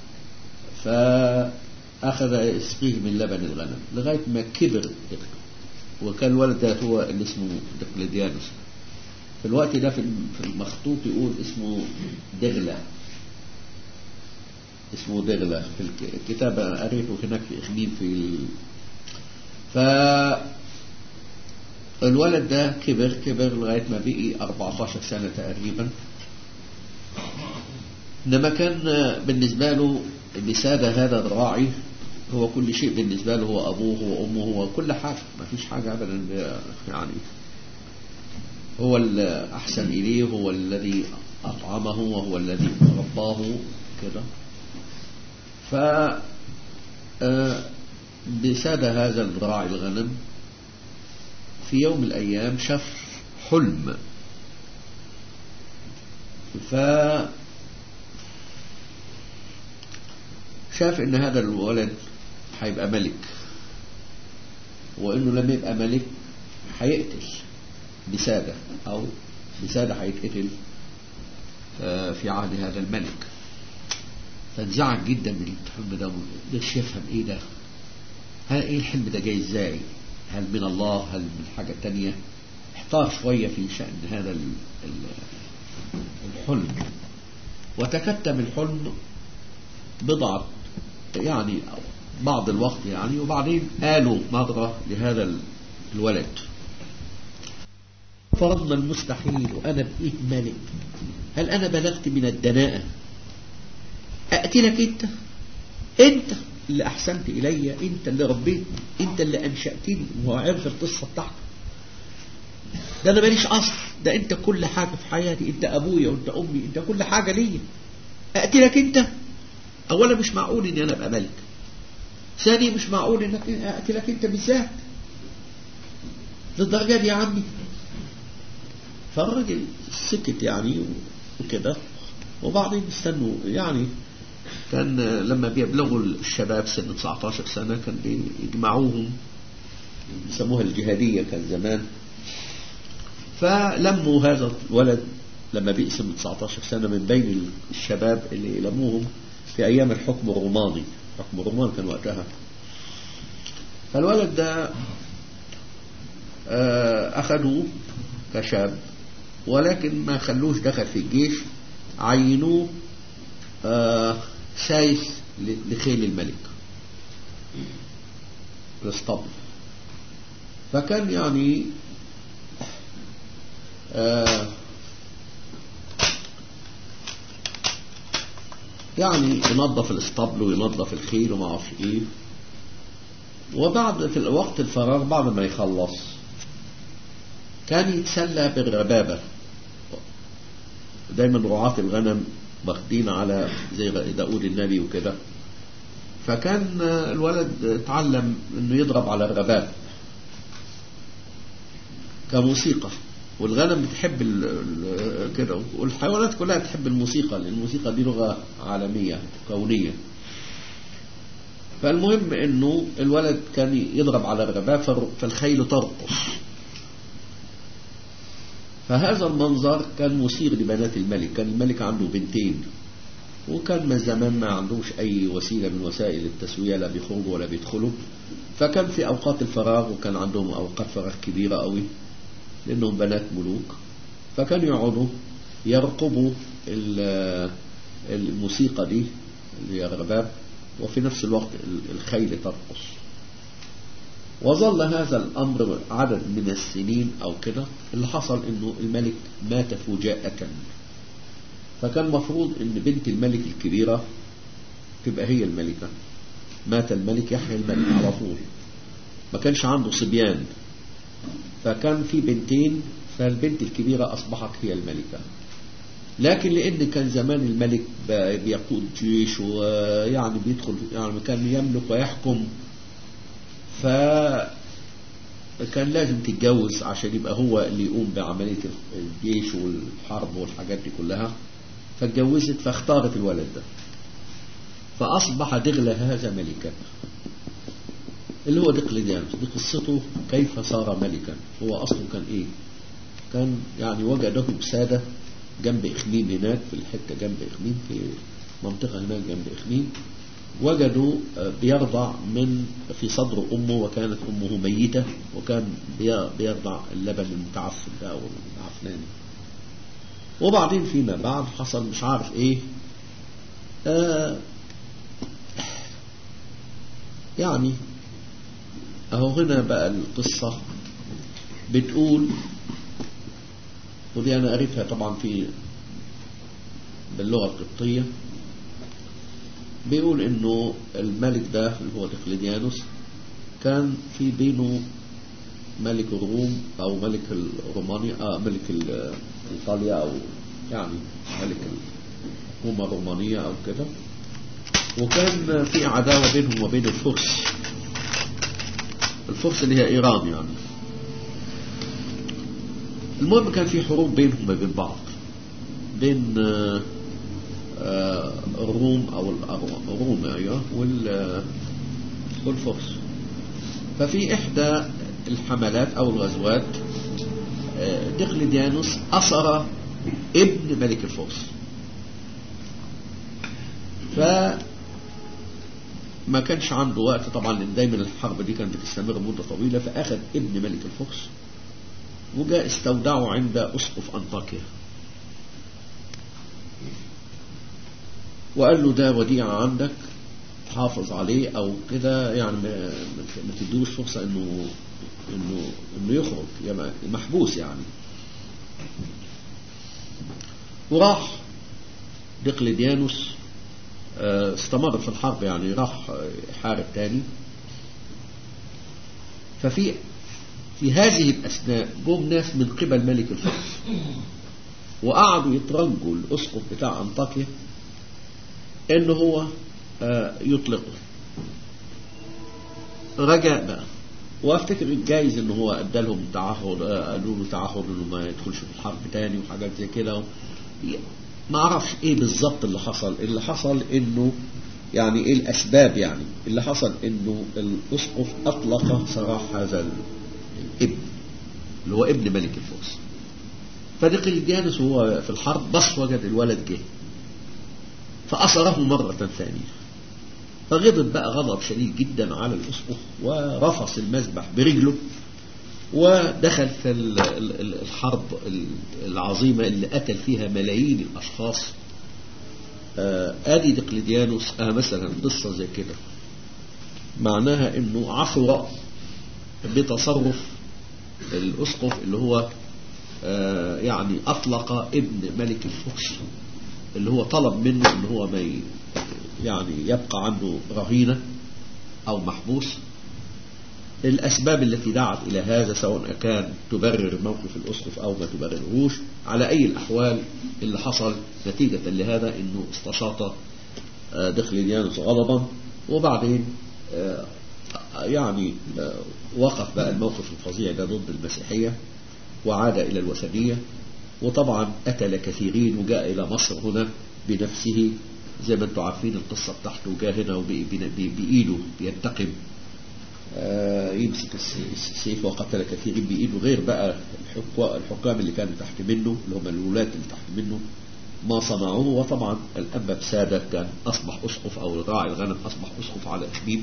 فأخذ يسقيه من لبن الغنم لغاية ما كبر وكان الولد ده هو اللي اسمه دقلديانوس في الوقت ده في في المخطوط يقول اسمه دغلة اسمه دغلة في الك- الكتاب أنا قريته هناك في إخميم في ال... ف الولد ده كبر كبر لغاية ما بقي 14 سنة تقريبا إنما كان بالنسبة له بسادة هذا الراعي هو كل شيء بالنسبة له هو أبوه وأمه هو كل حاجة ما فيش حاجة أبدا ب- يعني هو الأحسن إليه هو الذي أطعمه وهو الذي رباه كده ف آه، بساد هذا الراعي الغنم في يوم من الأيام شاف حلم ف شاف ان هذا الولد هيبقى ملك وانه لما يبقى ملك هيقتل بسادة او بسادة هيتقتل آه، في عهد هذا الملك فانزعج جدا من الحلم ده مش يفهم ايه ده هل ايه الحلم ده جاي ازاي هل من الله هل من حاجة تانية احتار شوية في شأن هذا ال- ال- الحلم وتكتم الحلم بضعة يعني بعض الوقت يعني وبعدين قالوا مرة لهذا ال- الولد فرضنا المستحيل وأنا بقيت ملك هل أنا بلغت من الدناءة أقتلك أنت أنت اللي أحسنت إلي أنت اللي ربيتني أنت اللي أنشأتني وهو عرف القصة بتاعتك ده أنا ماليش أصل ده أنت كل حاجة في حياتي أنت أبويا وأنت أمي أنت كل حاجة ليا أقتلك أنت أولا مش معقول إني أنا أبقى ملك ثاني مش معقول إنك أقتلك أنت بالذات للدرجة دي يا عمي فالراجل سكت يعني وكده وبعدين استنوا يعني كان لما بيبلغوا الشباب سن 19 سنة كان بيجمعوهم يسموها الجهادية كان زمان فلموا هذا الولد لما بقي سن 19 سنة من بين الشباب اللي لموهم في أيام الحكم الروماني حكم الرومان كان وقتها فالولد ده آه، أخذوه كشاب ولكن ما خلوش دخل في الجيش عينوه آه، سايس ل- لخيل الملك الاسطبل فكان يعني آه، يعني ينظف الاسطبل وينظف الخيل وما اعرفش ايه وبعد في الوقت الفراغ بعد ما يخلص كان يتسلى بالربابة دايما رعاة الغنم واخدين على زي داود النبي وكده فكان الولد اتعلم انه يضرب على الرباب كموسيقى والغنم بتحب ال- ال- كده والحيوانات كلها تحب الموسيقى لأن الموسيقى دي لغة عالمية كونية فالمهم انه الولد كان يضرب على الرباب فالر- فالخيل ترقص فهذا المنظر كان مثير لبنات الملك كان الملك عنده بنتين وكان من زمان ما عندوش أي وسيلة من وسائل التسوية لا بيخرجوا ولا بيدخلوا فكان في أوقات الفراغ وكان عندهم أوقات فراغ كبيرة قوي لأنهم بنات ملوك فكانوا يقعدوا يرقبوا ال- الموسيقى دي اللي هي الرباب وفي نفس الوقت ال- الخيل ترقص وظل هذا الأمر عدد من السنين أو كده اللي حصل إنه الملك مات فجاءة فكان مفروض إن بنت الملك الكبيرة تبقى هي الملكة مات الملك يحيى الملك على طول ما كانش عنده صبيان فكان في بنتين فالبنت الكبيرة أصبحت هي الملكة لكن لأن كان زمان الملك ب- بيقود جيش ويعني بيدخل يعني كان يملك ويحكم ف كان لازم تتجوز عشان يبقى هو اللي يقوم بعملية الجيش والحرب والحاجات دي كلها فاتجوزت فاختارت الولد ده فأصبح دغلة هذا ملكا اللي هو دقلديانوس دي قصته كيف صار ملكا هو أصله كان إيه كان يعني وجده سادة جنب إخميم هناك في الحتة جنب إخميم في منطقة هناك جنب إخميم وجدوا آه، بيرضع من في صدر أمه وكانت أمه ميتة وكان بي- بيرضع اللبن المتعفن ده أو العفناني وبعدين فيما بعد حصل مش عارف إيه آه يعني أهو هنا بقى القصة بتقول ودي أنا قريتها طبعا في باللغة القبطية بيقول انه الملك ده اللي هو دقلديانوس كان في بينه ملك الروم او ملك الرومانيا آه ملك ال- ايطاليا او يعني ملك الحكومه الرومانيه او كده وكان في عداوه بينهم وبين الفرس الفرس اللي هي ايران يعني المهم كان في حروب بينهم وبين بعض بين آه آه، الروم او الأر- الروم ايوه وال والفرس ففي احدى الحملات او الغزوات آه، دقلديانوس اسر ابن ملك الفرس ف ما كانش عنده وقت طبعا لان دايما الحرب دي كانت بتستمر مده طويله فاخذ ابن ملك الفرس وجاء استودعه عند اسقف انطاكيا وقال له ده وديعة عندك تحافظ عليه او كده يعني ما, ما تديلوش فرصة انه انه انه يخرج يعني محبوس يعني وراح دقلديانوس آه، استمر في الحرب يعني راح آه، حارب تاني ففي في هذه الأثناء جم ناس من قبل ملك الفرس وقعدوا يترجوا الأسقف بتاع أنطاكيا إن هو آه، يطلقه رجاء بقى وافتكر جايز ان هو ادالهم تعهد آه، قالوا له تعهد انه ما يدخلش في الحرب تاني وحاجات زي كده ما اعرفش ايه بالظبط اللي حصل اللي حصل انه يعني ايه الاسباب يعني اللي حصل انه الاسقف اطلق سراح هذا الابن اللي هو ابن ملك الفرس فدقلديانوس وهو في الحرب بص وجد الولد جه فأسره مرة ثانية فغضب بقى غضب شديد جدا على الأسقف ورفص المذبح برجله ودخل في ال- ال- ال- الحرب ال- العظيمة اللي قتل فيها ملايين الأشخاص آه، آدي دقلديانوس آه مثلا قصة زي كده معناها انه عثر بتصرف الأسقف اللي هو آه، يعني أطلق ابن ملك الفرس اللي هو طلب منه ان هو ما ي- يعني يبقى عنده رهينة او محبوس الاسباب التي دعت الى هذا سواء كان تبرر موقف الاسقف او ما تبررهوش على اي الاحوال اللي حصل نتيجة لهذا انه استشاط آه، دقلديانوس غضبا وبعدين يعني وقف بقى الموقف الفظيع ده ضد المسيحية وعاد إلى الوثنية وطبعا قتل كثيرين وجاء إلى مصر هنا بنفسه زي ما انتم عارفين القصة بتاعته جاء هنا وبإيده بينتقم آه، يمسك الس- السيف وقتل كثيرين بإيده غير بقى الحكا- الحكام اللي كانوا تحت منه اللي هم الولاة اللي تحت منه ما صنعوه وطبعا الأنبا بسادة كان أصبح أسقف أو راعي الغنم أصبح أسقف على إحبيب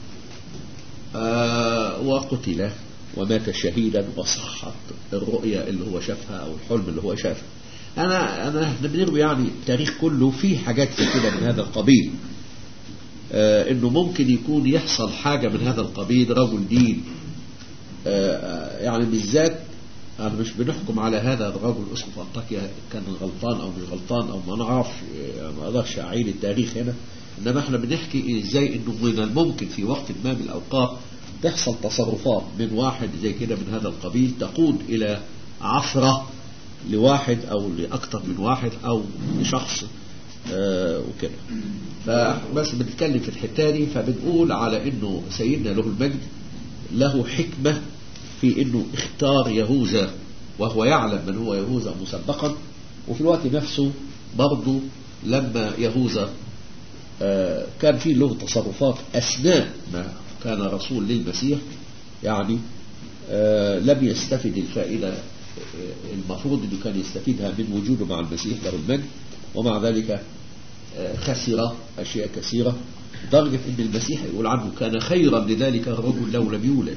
آه وقتل ومات شهيدا وصحت الرؤيا اللي هو شافها أو الحلم اللي هو شافه أنا أنا احنا بنروي يعني التاريخ كله فيه حاجات زي كده من هذا القبيل آه إنه ممكن يكون يحصل حاجة من هذا القبيل رجل دين آه يعني بالذات أنا مش بنحكم على هذا الرجل أسقف أنطاكيا كان غلطان أو مش غلطان أو ما نعرف آه، ما أقدرش أعيد التاريخ هنا إنما إحنا بنحكي إزاي إنه من الممكن في وقت ما من الأوقات تحصل تصرفات من واحد زي كده من هذا القبيل تقود إلى عثرة لواحد أو لأكثر من واحد أو لشخص آه وكده فبس بنتكلم في الحتة دي فبنقول على إنه سيدنا له المجد له حكمة في انه اختار يهوذا وهو يعلم من هو يهوذا مسبقا وفي الوقت نفسه برضه لما يهوذا آه، كان في له تصرفات اثناء ما كان رسول للمسيح يعني آه، لم يستفد الفائده آه، المفروض انه كان يستفيدها من وجوده مع المسيح له المجد ومع ذلك آه، خسر اشياء كثيره لدرجه ان المسيح يقول عنه كان خيرا لذلك الرجل لو لم يولد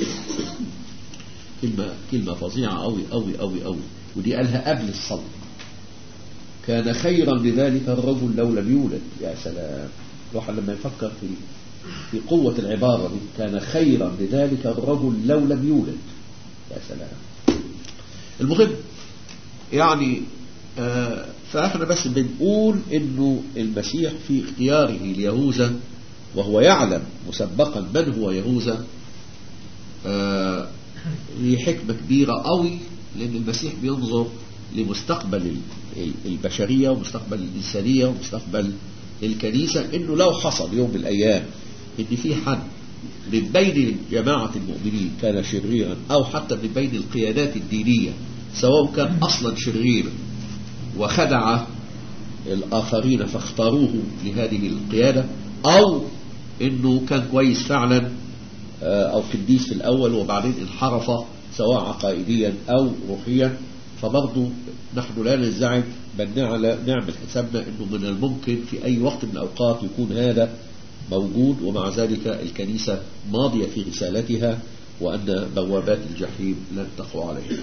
كلمة كلمة فظيعة أوي أوي أوي أوي ودي قالها قبل الصلاة كان خيرا لذلك الرجل لو لم يولد يا سلام الواحد لما يفكر في في قوة العبارة دي كان خيرا لذلك الرجل لو لم يولد يا سلام المهم يعني آه فاحنا بس بنقول انه المسيح في اختياره ليهوذا وهو يعلم مسبقا من هو يهوذا آه ليه حكمة كبيرة قوي لأن المسيح بينظر لمستقبل ال- ال- البشرية ومستقبل الإنسانية ومستقبل الكنيسة إنه لو حصل يوم من الأيام إن في حد من بين جماعة المؤمنين كان شريرا أو حتى من بين القيادات الدينية سواء كان أصلا شرير وخدع الآخرين فاختاروه لهذه القيادة أو إنه كان كويس فعلا آه، أو قديس في الأول وبعدين انحرف سواء عقائديا أو روحيا فبرضه نحن لا ننزعج بل نعل- نعمل حسابنا أنه من الممكن في أي وقت من الأوقات يكون هذا موجود ومع ذلك الكنيسة ماضية في رسالتها وأن بوابات الجحيم لن تقوى عليها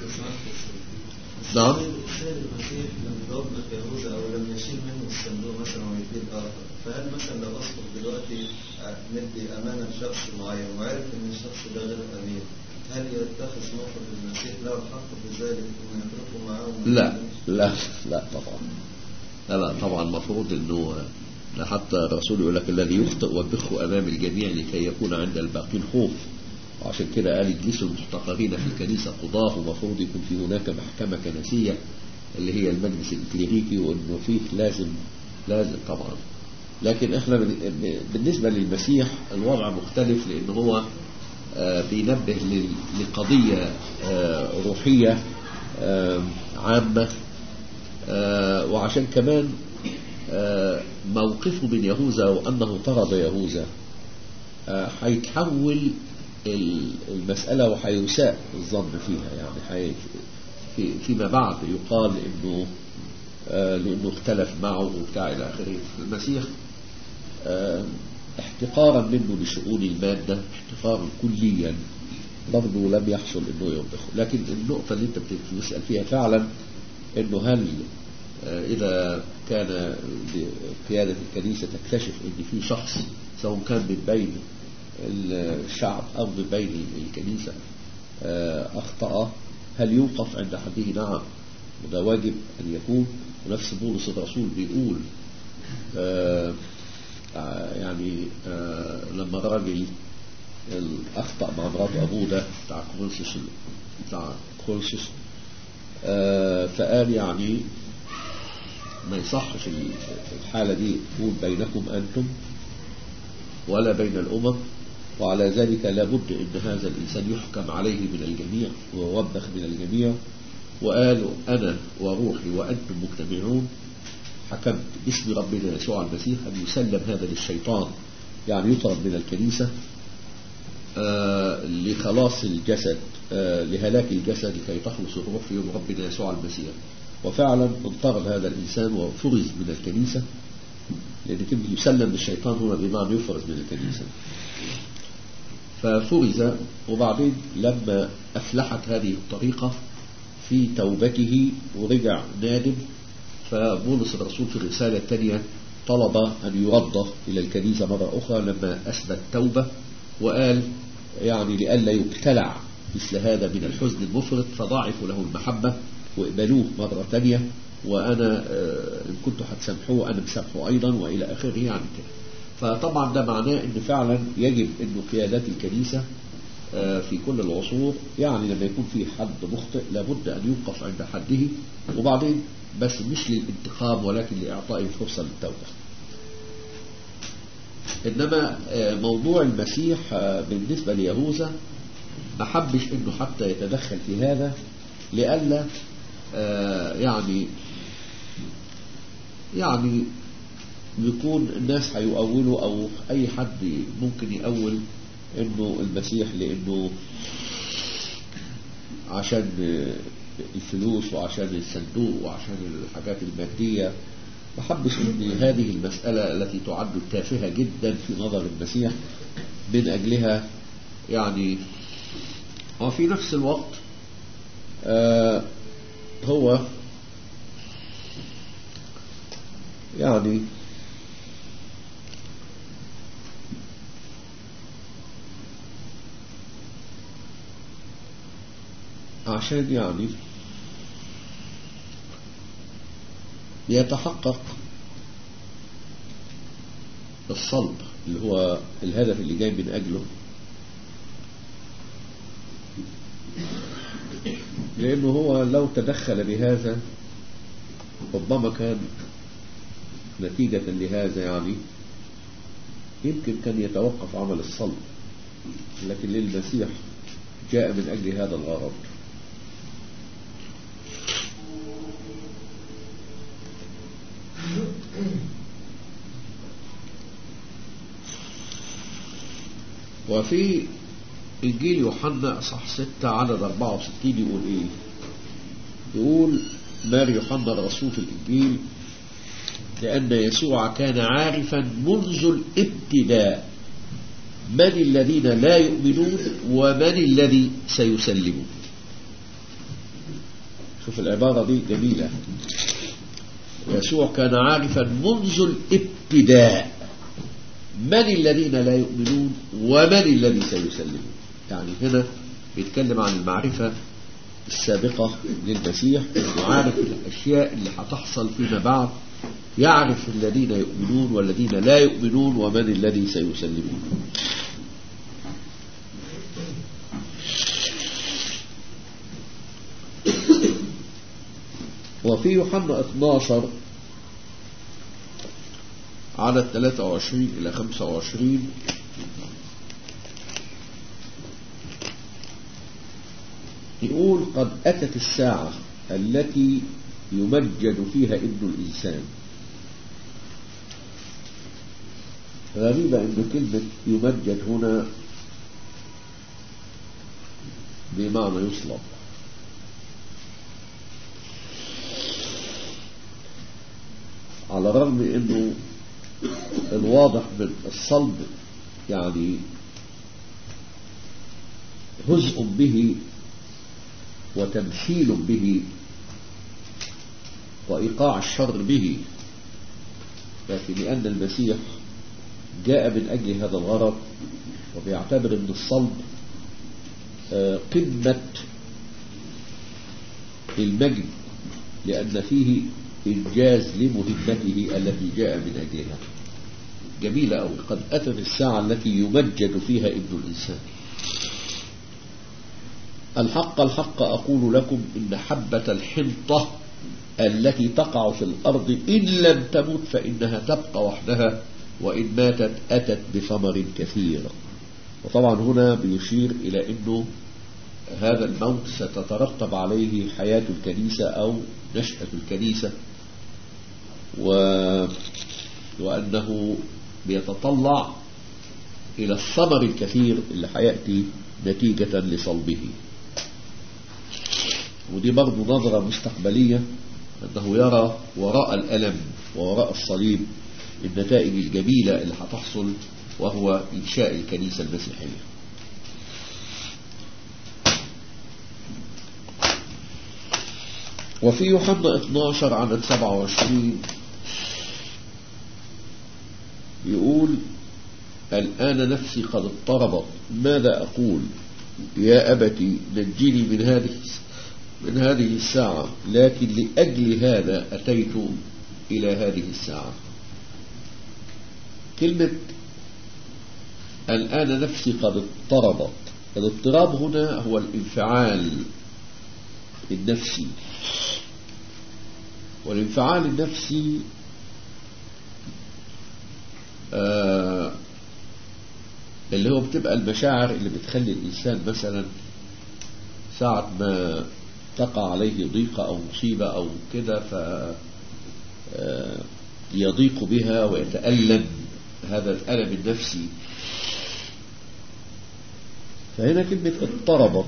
نعم الإنسان المسيح لم يضبط يهوذا أو لم يشيل منه الصندوق مثلا ويديه الآخر فهل مثلا لو أسقط دلوقتي آه، ندي أمانة لشخص معين وعرف إن الشخص ده غير أمين هل يتخذ موقف المسيح له الحق في ذلك إنه يتركه معاه وما لا يعملش؟ لا لا طبعا لا لا طبعا المفروض انه ده حتى الرسول يقول لك الذي يخطئ وبخ امام الجميع لكي يكون عند الباقين خوف وعشان كده قال اجلسوا المحتقرين في الكنيسه قضاه ومفروض يكون في هناك محكمه كنسيه اللي هي المجلس الكليريكي وانه فيه لازم لازم طبعا لكن احنا بن- بالنسبه للمسيح الوضع مختلف لان هو آه، بينبه لل- لقضيه آه، روحيه آه، عامه آه، وعشان كمان آه، موقفه من يهوذا وأنه طرد يهوذا آه، هيتحول ال- المسألة وهيساء الظن فيها يعني حي في فيما بعد يقال انه آه، لانه اختلف معه وبتاع الى اخره المسيح آه، احتقارا منه لشؤون المادة احتقارا كليا برضه لم يحصل انه يوبخه لكن النقطة اللي انت بتسأل فيها فعلا انه هل آه، اذا كان قيادة الكنيسة تكتشف ان في شخص سواء كان من بين الشعب او من بين الكنيسة آه، اخطأ هل يوقف عند حده نعم وده واجب ان يكون ونفس بولس الرسول بيقول آه، آه، يعني آه، لما الراجل اخطا مع مرات ابوه ده بتاع كورسوس بتاع كورسوس آه، فقال يعني ما يصحش في الحالة دي تكون بينكم أنتم ولا بين الأمم وعلى ذلك لابد أن هذا الإنسان يحكم عليه من الجميع ويوبخ من الجميع وقالوا أنا وروحي وأنتم مجتمعون حكمت باسم ربنا يسوع المسيح أن يسلم هذا للشيطان يعني يطرد من الكنيسة آه لخلاص الجسد آه لهلاك الجسد لكي تخلص الروح في يوم ربنا يسوع المسيح وفعلا انطرد هذا الإنسان وفرز من الكنيسة لأن كلمة يسلم للشيطان هنا بمعنى يفرز من الكنيسة ففرز وبعدين لما أفلحت هذه الطريقة في توبته ورجع نادم فبولس الرسول في الرسالة الثانية طلب أن يرد إلى الكنيسة مرة أخرى لما أثبت توبة وقال يعني لئلا يبتلع مثل هذا من الحزن المفرط فضاعفوا له المحبة واقبلوه مرة ثانية وأنا إن كنتوا هتسامحوه أنا مسامحه أيضا وإلى آخره يعني كده فطبعا ده معناه أن فعلا يجب أنه قيادات الكنيسة في كل العصور يعني لما يكون في حد مخطئ لابد أن يوقف عند حده وبعدين بس مش للانتقام ولكن لإعطائه فرصة للتوبة إنما موضوع المسيح بالنسبة ليهوذا ما حبش إنه حتى يتدخل في هذا لئلا يعني يعني يكون الناس هيؤولوا أو أي حد ممكن يأول إنه المسيح لأنه عشان الفلوس وعشان الصندوق وعشان الحاجات المادية ما حبش ان هذه المسألة التي تعد تافهة جدا في نظر المسيح من أجلها يعني وفي نفس الوقت آه هو يعني عشان يعني يتحقق الصلب اللي هو الهدف اللي جاي من أجله لأنه هو لو تدخل بهذا ربما كان نتيجة لهذا يعني يمكن كان يتوقف عمل الصلب لكن للمسيح جاء من أجل هذا الغرض وفي إنجيل يوحنا صح 6 عدد 64 يقول إيه يقول مار يوحنا الرسول في الإنجيل لأن يسوع كان عارفا منذ الابتداء من الذين لا يؤمنون ومن الذي سيسلمون شوف العبارة دي جميلة يسوع كان عارفا منذ الابتداء من الذين لا يؤمنون ومن الذي سيسلمون يعني هنا بيتكلم عن المعرفة السابقة للمسيح انه عارف الأشياء اللي هتحصل فيما بعد يعرف الذين يؤمنون والذين لا يؤمنون ومن الذي سيسلمون وفي يوحنا 12 عدد 23 إلى 25 يقول قد أتت الساعة التي يمجد فيها ابن الإنسان غريبة أن كلمة يمجد هنا بمعنى يصلب على الرغم أنه الواضح من الصلب يعني هزء به وتمثيل به وإيقاع الشر به لكن لأن المسيح جاء من أجل هذا الغرض وبيعتبر أن الصلب قمة المجد لأن فيه إنجاز لمهمته التي جاء من أجلها جميلة أوي قد أتت الساعة التي يمجد فيها ابن الإنسان الحق الحق أقول لكم إن حبة الحنطة التي تقع في الأرض إن لم تمت فإنها تبقى وحدها وإن ماتت أتت بثمر كثير وطبعا هنا بيشير إلى أنه هذا الموت ستترتب عليه حياة الكنيسة أو نشأة الكنيسة و... وأنه بيتطلع إلى الثمر الكثير اللي هيأتي نتيجة لصلبه ودي برضه نظرة مستقبلية أنه يرى وراء الألم ووراء الصليب النتائج الجميلة اللي هتحصل وهو إنشاء الكنيسة المسيحية وفي يوحنا 12 عدد 27 يقول الآن نفسي قد اضطربت ماذا أقول يا أبتي نجني من هذه من هذه الساعة لكن لأجل هذا أتيت إلى هذه الساعة كلمة الآن نفسي قد اضطربت الاضطراب هنا هو الانفعال النفسي والانفعال النفسي آه اللي هو بتبقى المشاعر اللي بتخلي الإنسان مثلا ساعة ما تقع عليه ضيقة أو مصيبة أو كده ف آه يضيق بها ويتألم هذا الألم النفسي فهنا كلمة اضطربت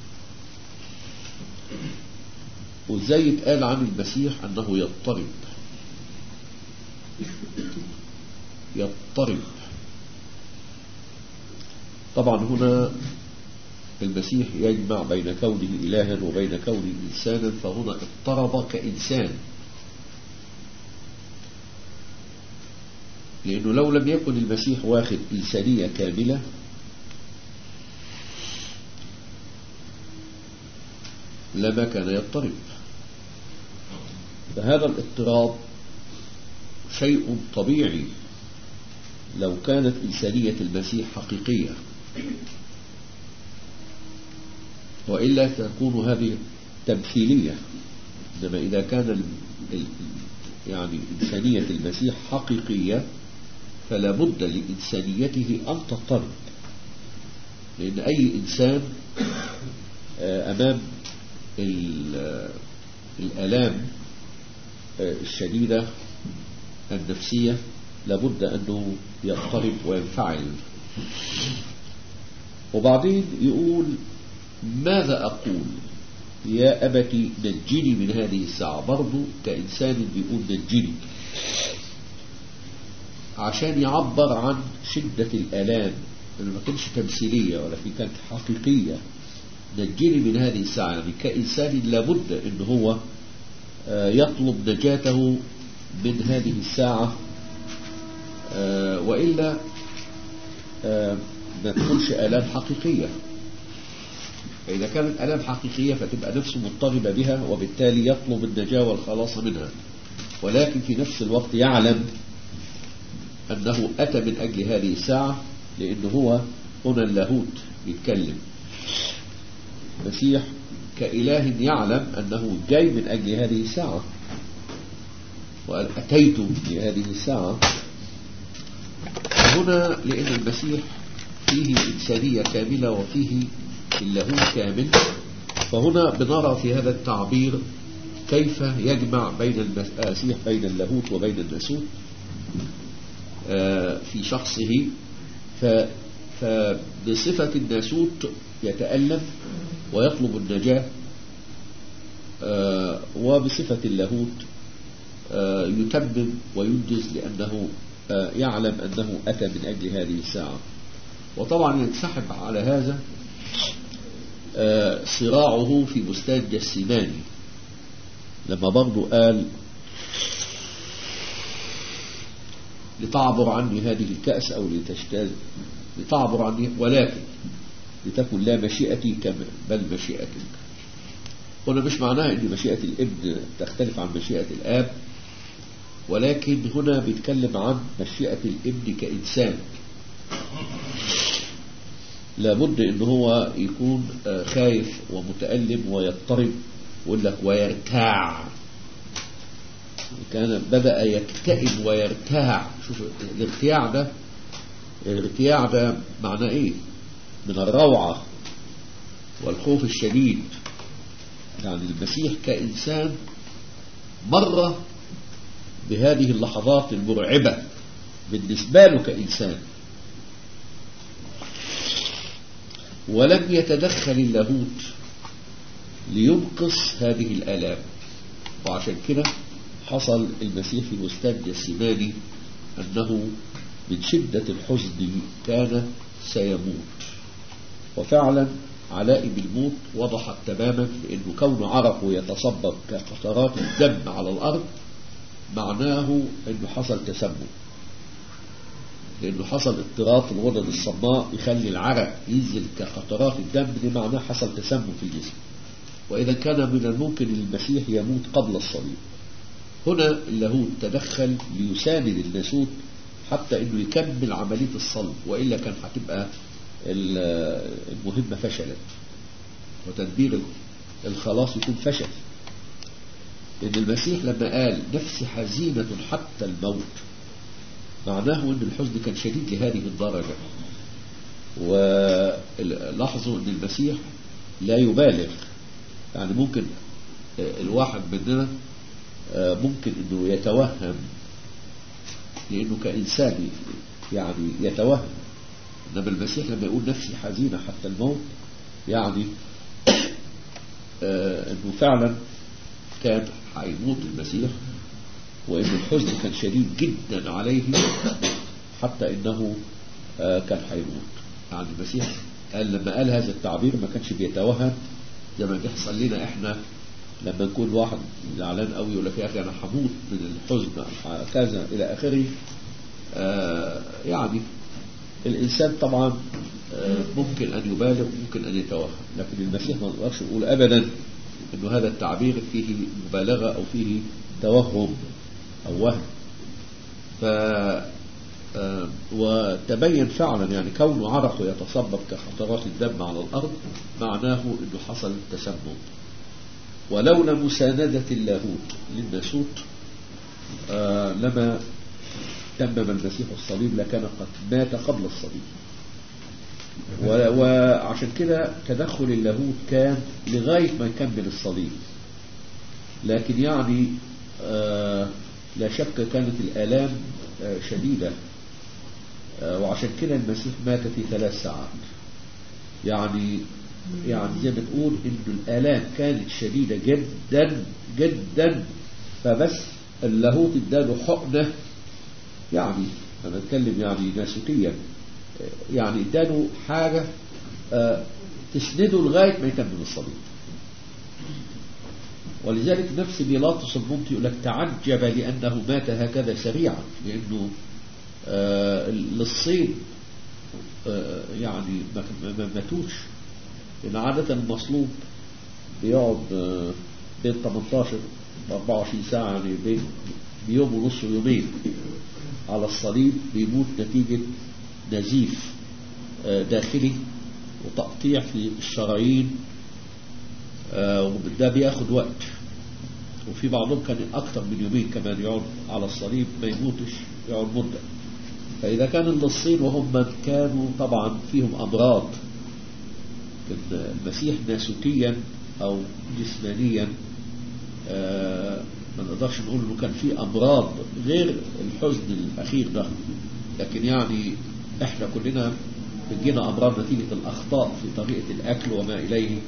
وازاي يتقال عن المسيح أنه يضطرب يضطرب طبعا هنا المسيح يجمع بين كونه إلها وبين كونه إنسانا فهنا اضطرب كإنسان لأنه لو لم يكن المسيح واخد إنسانية كاملة لما كان يضطرب فهذا الاضطراب شيء طبيعي لو كانت إنسانية المسيح حقيقية وإلا تكون هذه تمثيلية إنما إذا كان ال ال يعني إنسانية المسيح حقيقية فلا بد لإنسانيته أن تضطرب لأن أي إنسان أمام الآلام الشديدة النفسية لابد أنه يضطرب وينفعل وبعدين يقول ماذا أقول يا أبتي نجني من هذه الساعة برضو كإنسان بيقول نجني عشان يعبر عن شدة الآلام اللي ما كانش تمثيلية ولا في كانت حقيقية نجني من هذه الساعة يعني كإنسان لابد أن هو يطلب نجاته من هذه الساعة وإلا ما تكونش آلام حقيقية فإذا كانت آلام حقيقية فتبقى نفسه مضطربة بها وبالتالي يطلب النجاة والخلاص منها ولكن في نفس الوقت يعلم أنه أتى من أجل هذه الساعة لأنه هو هنا اللاهوت يتكلم المسيح كإله يعلم أنه جاي من أجل هذه الساعة وقال أتيت لهذه الساعة هنا لأن المسيح فيه إنسانية كاملة وفيه اللاهوت كامل فهنا بنرى في هذا التعبير كيف يجمع بين المسيح بين اللاهوت وبين الناسوت في شخصه فبصفة الناسوت يتألم ويطلب النجاة وبصفة اللاهوت يتمم وينجز لأنه يعلم أنه أتى من أجل هذه الساعة وطبعا ينسحب على هذا صراعه في بستان جسيماني لما برضو قال لتعبر عني هذه الكأس أو لتجتاز لتعبر عني ولكن لتكن لا مشيئتي كما بل مشيئتك هنا مش معناها ان مشيئة الابن تختلف عن مشيئة الاب ولكن هنا بيتكلم عن مشيئة الابن كإنسان لابد ان هو يكون خايف ومتألم ويضطرب ويقول لك ويرتاع كان بدأ يكتئب ويرتاع شوف الارتياع ده الارتياع ده معناه ايه من الروعة والخوف الشديد يعني المسيح كإنسان مر بهذه اللحظات المرعبة بالنسبة له كإنسان ولم يتدخل اللاهوت لينقص هذه الآلام وعشان كده حصل المسيح في بستان جسيماني أنه من شدة الحزن كان سيموت وفعلا علائم الموت وضحت تماما لأنه كون عرقه يتصبب كقطرات الدم على الأرض معناه أنه حصل تسمم لأنه حصل اضطراب في الغدد الصماء يخلي العرق ينزل كقطرات الدم دي معناه حصل تسمم في الجسم وإذا كان من الممكن المسيح يموت قبل الصليب هنا اللاهوت تدخل ليساند الناسوت حتى انه يكمل عملية الصلب وإلا كان هتبقى المهمة فشلت وتدبير الخلاص يكون فشل لأن المسيح لما قال نفسي حزينة حتى الموت معناه أن الحزن كان شديد لهذه الدرجة ولاحظوا أن المسيح لا يبالغ يعني ممكن الواحد مننا ممكن أنه يتوهم لأنه كإنسان يعني يتوهم إنما المسيح لما يقول نفسي حزينة حتى الموت يعني أنه فعلا كان هيموت المسيح وإن الحزن كان شديد جدا عليه حتى إنه كان هيموت يعني المسيح قال لما قال هذا التعبير ما كانش بيتوهم زي ما بيحصل لنا احنا لما نكون واحد زعلان قوي يقول لك يا اخي انا هموت من الحزن كذا الى اخره آه يعني الانسان طبعا آه ممكن ان يبالغ ممكن ان يتوهم لكن المسيح ما نقدرش نقول ابدا انه هذا التعبير فيه مبالغه او فيه توهم او وهم ف آه وتبين فعلا يعني كون عرقه يتصبب كخطرات الدم على الارض معناه انه حصل تسمم ولولا مساندة اللاهوت للناسوت آه لما تمم المسيح الصليب لكان قد مات قبل الصليب وعشان كده تدخل اللاهوت كان لغاية ما يكمل الصليب لكن يعني آه لا شك كانت الآلام آه شديدة وعشان كده المسيح مات في ثلاث ساعات يعني يعني زي ما تقول ان الالام كانت شديده جدا جدا فبس اللاهوت اداله حقنه يعني انا اتكلم يعني ناسوتيا يعني اداله حاجه تسنده لغايه ما يتم الصليب ولذلك نفس بيلاطس المنطي يقول لك تعجب لانه مات هكذا سريعا لانه آه للصيد آه يعني ما ماتوش لأن عادة المصلوب بيقعد بين 18 و 24 ساعة يعني بين بيوم ونص ويومين على الصليب بيموت نتيجة نزيف داخلي وتقطيع في الشرايين وده بياخد وقت وفي بعضهم كان أكثر من يومين كمان يقعد على الصليب ما يموتش يقعد مدة فإذا كان للصين وهم كانوا طبعا فيهم أمراض المسيح ناسوتيا او جسمانيا آه ما نقدرش نقول انه كان في امراض غير الحزن الاخير ده لكن يعني احنا كلنا بتجينا امراض نتيجه الاخطاء في طريقه الاكل وما اليه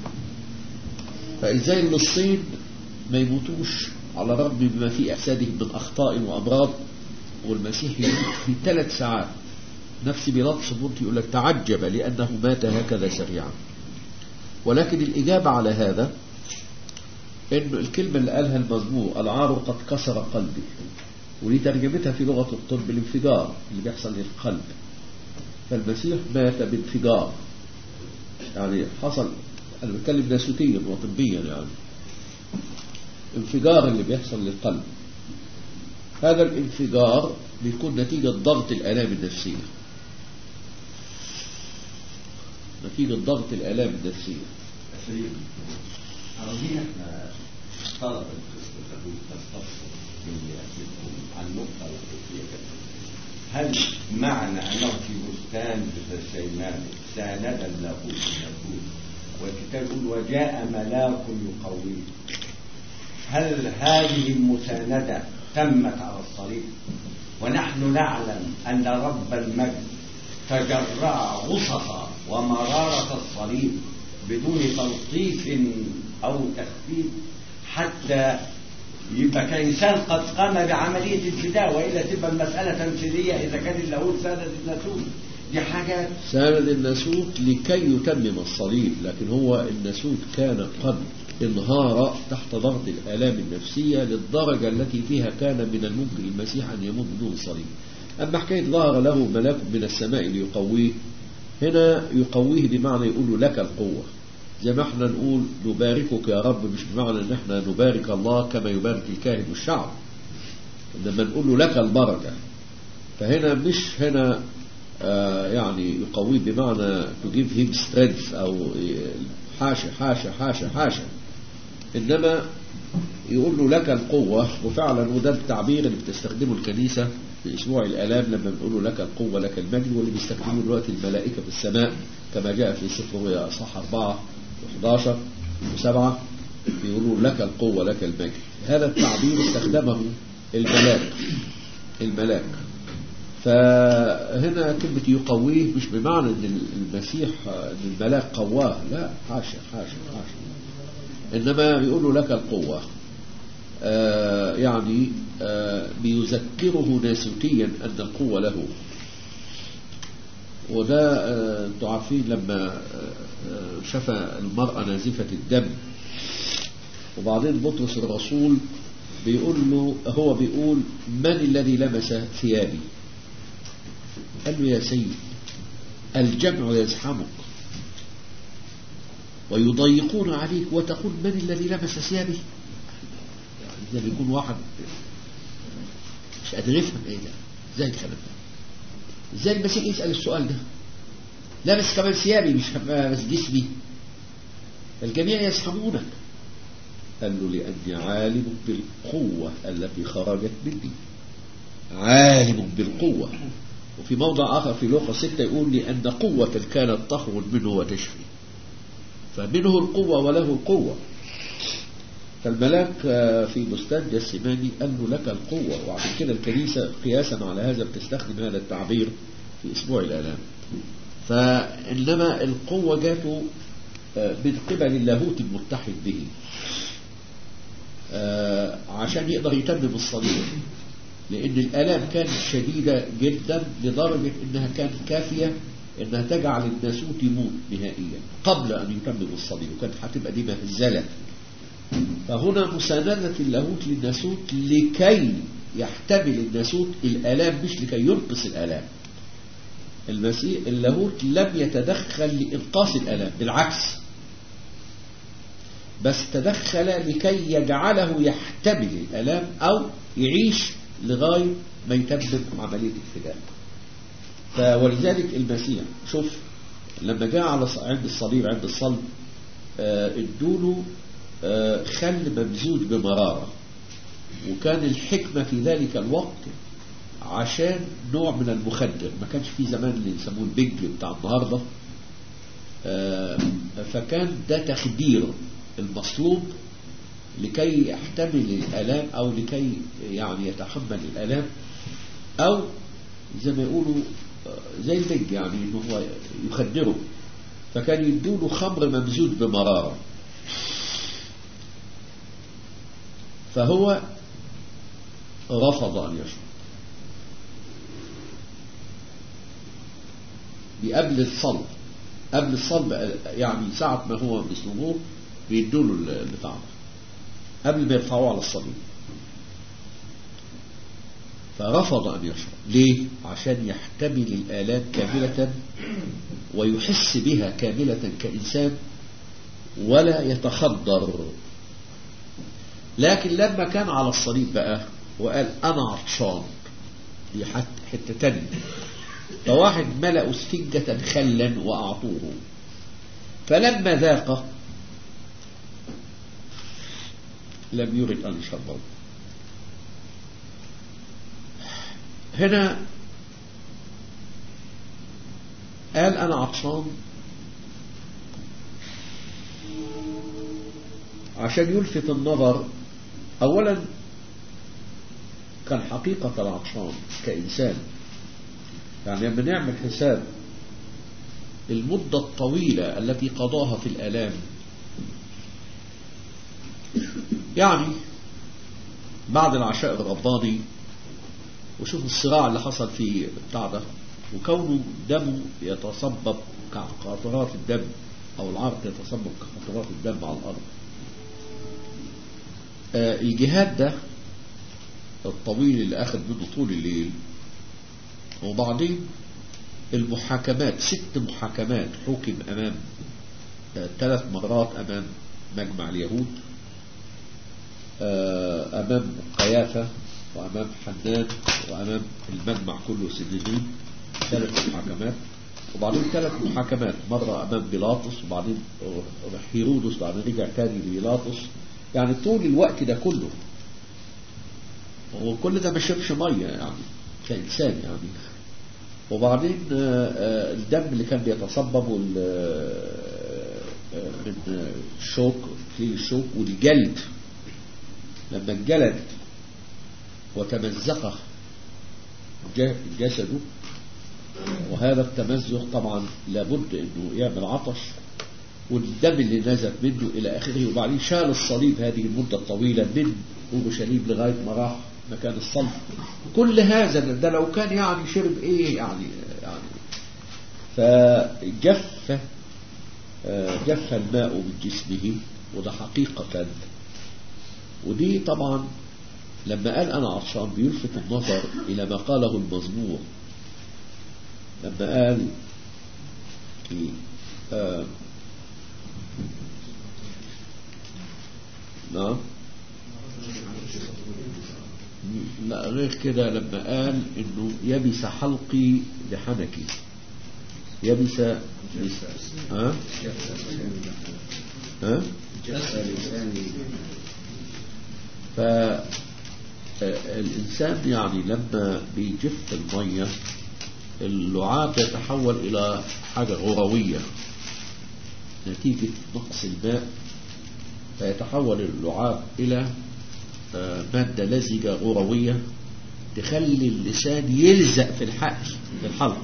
فازاي للصين ما يموتوش على الرغم بما في اجسادهم من اخطاء وامراض والمسيح يموت في ثلاث ساعات نفس بيلاطس البنطي يقول لك تعجب لأنه مات هكذا سريعا ولكن الإجابة على هذا إن الكلمة اللي قالها المزمور العار قد كسر قلبي ودي ترجمتها في لغة الطب الانفجار اللي بيحصل للقلب فالمسيح مات بانفجار يعني حصل أنا بتكلم ناسوتيا وطبيا يعني انفجار اللي بيحصل للقلب هذا الانفجار بيكون نتيجة ضغط الآلام النفسية نتيجة ضغط الآلام النفسية عاوزين احنا طلب القسم الخبير تستفسر من عن نقطة وقتية هل معنى أنه في البستان بسيمان ساند اللاهوت اللاهوت والكتاب يقول وجاء ملاك يقويه هل هذه المساندة تمت على الصليب ونحن نعلم أن رب المجد تجرع غصص ومرارة الصليب بدون تلطيف أو تخفيف حتى يبقى كإنسان قد قام بعملية الفداء وإلا تبقى المسألة تمثيلية إذا كان اللاهوت سادة الناسوت دي حاجات ساند الناسوت لكي يتمم الصليب لكن هو الناسوت كان قد انهار تحت ضغط الآلام النفسية للدرجة التي فيها كان من الممكن المسيح أن يموت بدون صليب أما حكاية ظهر له ملاك من السماء ليقويه هنا يقويه بمعنى يقول له لك القوة زي ما احنا نقول نباركك يا رب مش بمعنى ان احنا نبارك الله كما يبارك الكاهن والشعب انما نقول له لك البركة فهنا مش هنا آه يعني يقويه بمعنى to give him strength او حاشا حاشا حاشا حاشا انما يقول له لك القوة وفعلا وده التعبير اللي بتستخدمه الكنيسة في أسبوع الآلام لما بنقول له لك القوة لك المجد واللي بيستخدمه دلوقتي الملائكة في السماء كما جاء في سفر الرؤيا أصحاح 4 و11 و7 بيقولوا لك القوة لك المجد هذا التعبير استخدمه الملاك الملاك فهنا كلمة يقويه مش بمعنى ان المسيح ان الملاك قواه لا حاشا حاشا حاشا انما بيقول له لك القوة آه يعني آه بيذكره ناسوتيا أن القوة له وده آه انتوا عارفين لما شفى المرأة نازفة الدم وبعدين بطرس الرسول بيقول له هو بيقول من الذي لمس ثيابي قال له يا سيد الجمع يزحمك ويضيقون عليك وتقول من الذي لمس ثيابي ده بيكون واحد مش قادر يفهم ايه ده ازاي الكلام ده ازاي المسيح يسأل السؤال ده لابس كمان ثيابي مش بس جسمي الجميع يزحمونك قال له لأني عالم بالقوة التي خرجت مني عالم بالقوة وفي موضع آخر في لوقا 6 يقول لأن قوة كانت تخرج منه وتشفي فمنه القوة وله القوة فالملاك في بستان جسماني قال له لك القوة وعشان كده الكنيسة قياسا على هذا بتستخدم هذا التعبير في أسبوع الآلام فإنما القوة جاته من قبل اللاهوت المتحد به عشان يقدر يتمم الصليب لأن الآلام كانت شديدة جدا لدرجة أنها كانت كافية أنها تجعل الناسوت يموت نهائيا قبل أن يتمم الصليب وكانت هتبقى دي مهزلة فهنا مساندة اللاهوت للناسوت لكي يحتمل الناسوت الآلام مش لكي ينقص الآلام المسيح اللاهوت لم يتدخل لإنقاص الآلام بالعكس بس تدخل لكي يجعله يحتمل الآلام أو يعيش لغاية ما يتمم عملية الفداء ولذلك المسيح شوف لما جاء على عند الصليب عند الصلب ادوله خل ممزوج بمرارة وكان الحكمة في ذلك الوقت عشان نوع من المخدر ما كانش في زمان اللي يسموه البيج بتاع النهاردة فكان ده تخدير المصلوب لكي يحتمل الآلام أو لكي يعني يتحمل الآلام أو زي ما يقولوا زي البيج يعني انه هو يخدره فكان يدوله خمر ممزوج بمرارة فهو رفض أن يشرب قبل الصلب قبل الصلب يعني ساعة ما هو بيصلبوه بيدوا له البتاع قبل ما يرفعوه على الصليب فرفض أن يشرب ليه؟ عشان يحتمل الآلام كاملة ويحس بها كاملة كإنسان ولا يتخدر لكن لما كان على الصليب بقى وقال أنا عطشان دي حتة تانية فواحد ملأوا سفنجة خلا وأعطوه فلما ذاق لم يرد أن يشربه هنا قال أنا عطشان عشان يلفت النظر أولا كان حقيقة العطشان كإنسان يعني لما نعمل حساب المدة الطويلة التي قضاها في الآلام يعني بعد العشاء الرباني وشوف الصراع اللي حصل في بتاع ده وكونه دمه يتصبب كقطرات الدم او العرق يتصبب كقطرات الدم على الارض آه الجهاد ده الطويل اللي اخذ منه طول الليل وبعدين المحاكمات ست محاكمات حكم امام آه ثلاث مرات امام مجمع اليهود آه امام قيافه وأمام حنان وأمام المجمع كله سنين ثلاث محاكمات وبعدين ثلاث محاكمات مرة أمام بيلاطس وبعدين هيرودس وبعدين رجع تاني لبيلاطس يعني طول الوقت ده كله وكل ده ما شربش مية يعني كإنسان يعني وبعدين الدم اللي كان بيتصبب من الشوك في الشوك والجلد لما انجلد وتمزق جسده وهذا التمزق طبعا لابد انه يعمل عطش والدم اللي نزل منه الى اخره وبعدين شال الصليب هذه المده الطويله من اورشليم لغايه ما راح مكان الصلب كل هذا ده لو كان يعني شرب ايه يعني يعني فجف جف الماء من جسمه وده حقيقة ودي طبعا لما قال أنا عطشان بيلفت النظر إلى ما قاله المزمور لما قال آه نعم لا غير كده لما قال انه يبس حلقي لحنكي يبس ها ها فالإنسان يعني لما بيجف المية اللعاب يتحول إلى حاجة غروية نتيجة نقص الماء فيتحول اللعاب إلى مادة لزجة غروية تخلي اللسان يلزق في الحقل في الحلق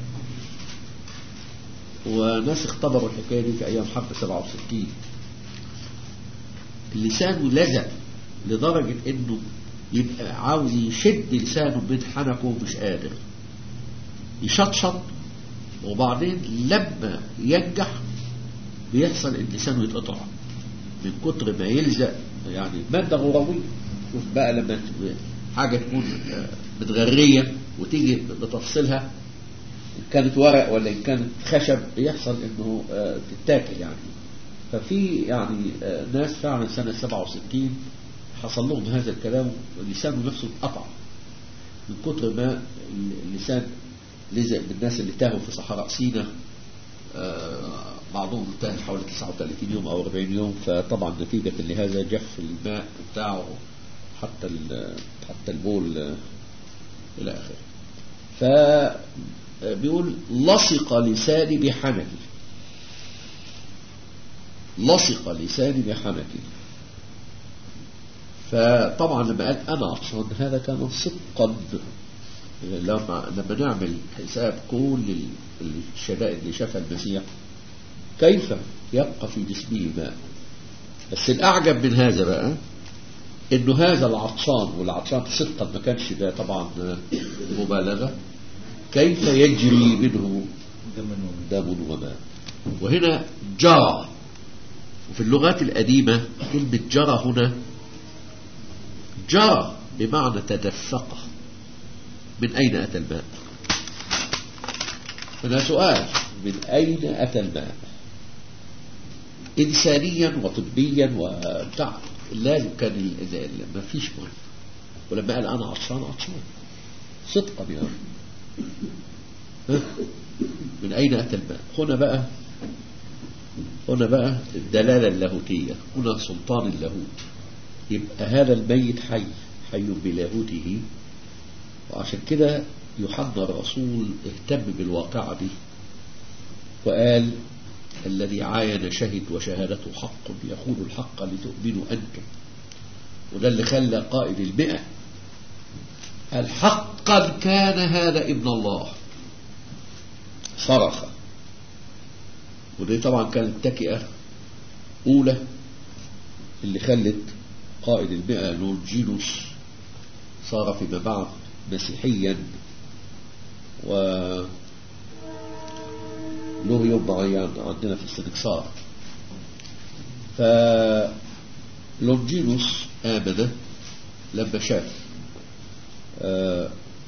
وناس اختبروا الحكاية دي في أيام حرب 67 اللسان لزق لدرجة انه يبقى عاوز يشد لسانه من حنكه ومش قادر يشطشط وبعدين لما ينجح بيحصل ان لسانه يتقطع من كتر ما يلزق يعني مادة غروية شوف بقى لما حاجة تكون متغرية وتيجي بتفصلها إن كانت ورق ولا إن كانت خشب بيحصل إنه تتاكل يعني ففي يعني ناس فعلا سنة 67 حصل لهم هذا الكلام ولسانه نفسه اتقطع من كتر ما اللسان لزق بالناس اللي تاهوا في صحراء سينا بعضهم انتهى حوالي 39 يوم او 40 يوم فطبعا نتيجة لهذا جف الماء بتاعه حتى حتى البول الى اخره فبيقول لصق لساني بحنكي لصق لساني بحنكي فطبعا لما قال انا عطشان هذا كان صدقا لما لما نعمل حساب كل الشدائد اللي شافها المسيح كيف يبقى في جسمه ماء بس الأعجب من هذا بقى إنه هذا العطشان والعطشان صدقا ما كانش ده طبعا مبالغة كيف يجري منه دم وماء وهنا جرى وفي اللغات القديمة كلمة جرى هنا جرى بمعنى تدفق من أين أتى الماء هنا سؤال من أين أتى الماء إنسانيا وطبيا وبتاع لازم كان ما فيش ماء ولما قال أنا عطشان عطشان صدقا يعني من أين أتى الماء هنا بقى هنا بقى الدلالة اللاهوتية هنا سلطان اللاهوت يبقى هذا الميت حي حي بلاهوته وعشان كده يوحنا الرسول اهتم بالواقعة دي وقال الذي عاين شهد وشهادته حق يقول الحق لتؤمنوا أنتم وده اللي خلى قائد المئة قال حقا كان هذا ابن الله صرخ ودي طبعا كانت تكئة أولى اللي خلت قائد المئة لورجينوس صار فيما بعد مسيحيا و له يوم معين عندنا في السنكسار فلونجينوس آمن لما شاف آه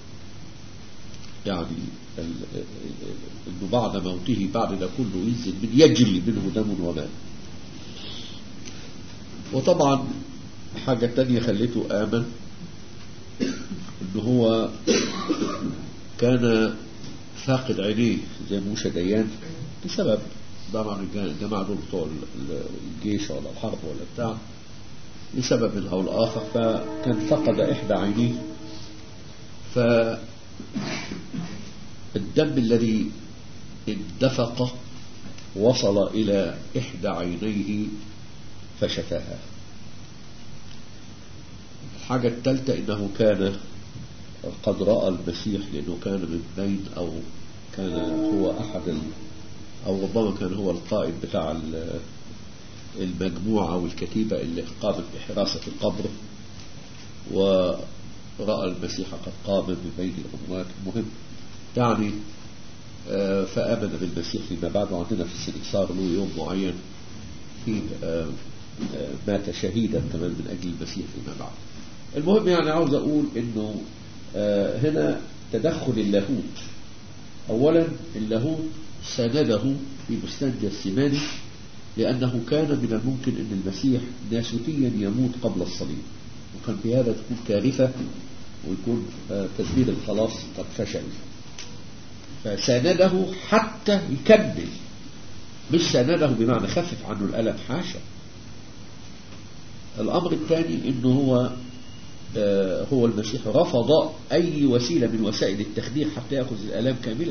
يعني ال- ال- ال- انه بعد موته بعد ده كله ينزل من يجري منه دم وماء وطبعا حاجة تانية خليته آمن انه هو كان فاقد عينيه زي موسى ديان بسبب طبعا الج- الجماعة دول بتوع ال- ال- الجيش ولا الحرب ولا بتاع لسبب أو الآخر فكان فقد إحدى عينيه فالدم الذي اندفق وصل إلى إحدى عينيه فشفاها الحاجة الثالثة إنه كان قد رأى المسيح لأنه كان من بين أو كان هو أحد ال أو ربما كان هو القائد بتاع ال- المجموعة أو الكتيبة اللي قامت بحراسة القبر ورأى المسيح قد قام من بين الأموات مهم يعني آه، فآمن بالمسيح فيما بعد وعندنا في السنكسار له يوم معين فيه آه، آه، مات شهيدا كمان من أجل المسيح فيما بعد المهم يعني عاوز أقول إنه آه، هنا تدخل اللاهوت أولا اللاهوت سانده في بستان جسيماني لأنه كان من الممكن أن المسيح ناسوتيا يموت قبل الصليب وكان في هذا تكون كارثة ويكون آه، تدبير الخلاص قد فشل فسانده حتى يكمل مش سانده بمعنى خفف عنه الألم حاشا الأمر الثاني أنه هو آه، هو المسيح رفض أي وسيلة من وسائل التخدير حتى يأخذ الآلام كاملة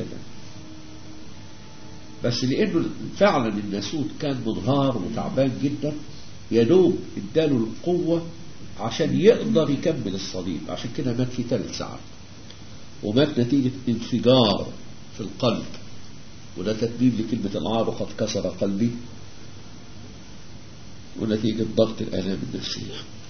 بس لأنه فعلا الناسوت كان منهار وتعبان جدا يدوب اداله القوة عشان يقدر يكمل الصليب عشان كده مات في ثلاث ساعات ومات نتيجة انفجار في القلب وده تتبيب لكلمة العار قد كسر قلبي ونتيجة ضغط الآلام النفسية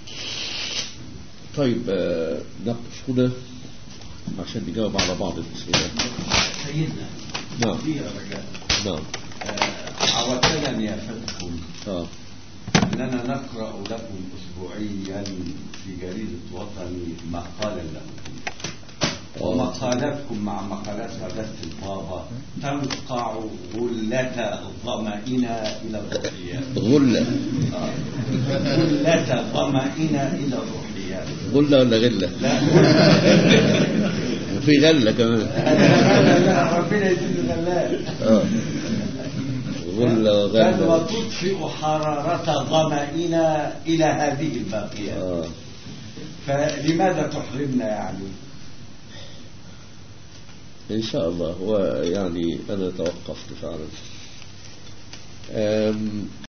طيب آه، نقف هنا عشان نجاوب على بعض الأسئلة سيدنا نعم. في رجاء نعم آه، عودتنا يا فتكم اه أننا نقرأ لكم أسبوعيا في جريدة وطني مقالا لكم ومقالاتكم مع مقالات سادات البابا تنقع غلة ظمئنا إلى الروحيات غلة آه. غلة ظمئنا إلى الروحيات غلة ولا غلة لا غلة. وفي غلة كمان لا لا ربنا يزيد غلال اه غلة بل وغلة وتطفئ حرارة ظمئنا إلى هذه الباقيات اه فلماذا تحرمنا يعني إن شاء الله هو يعني أنا توقفت فعلا أم،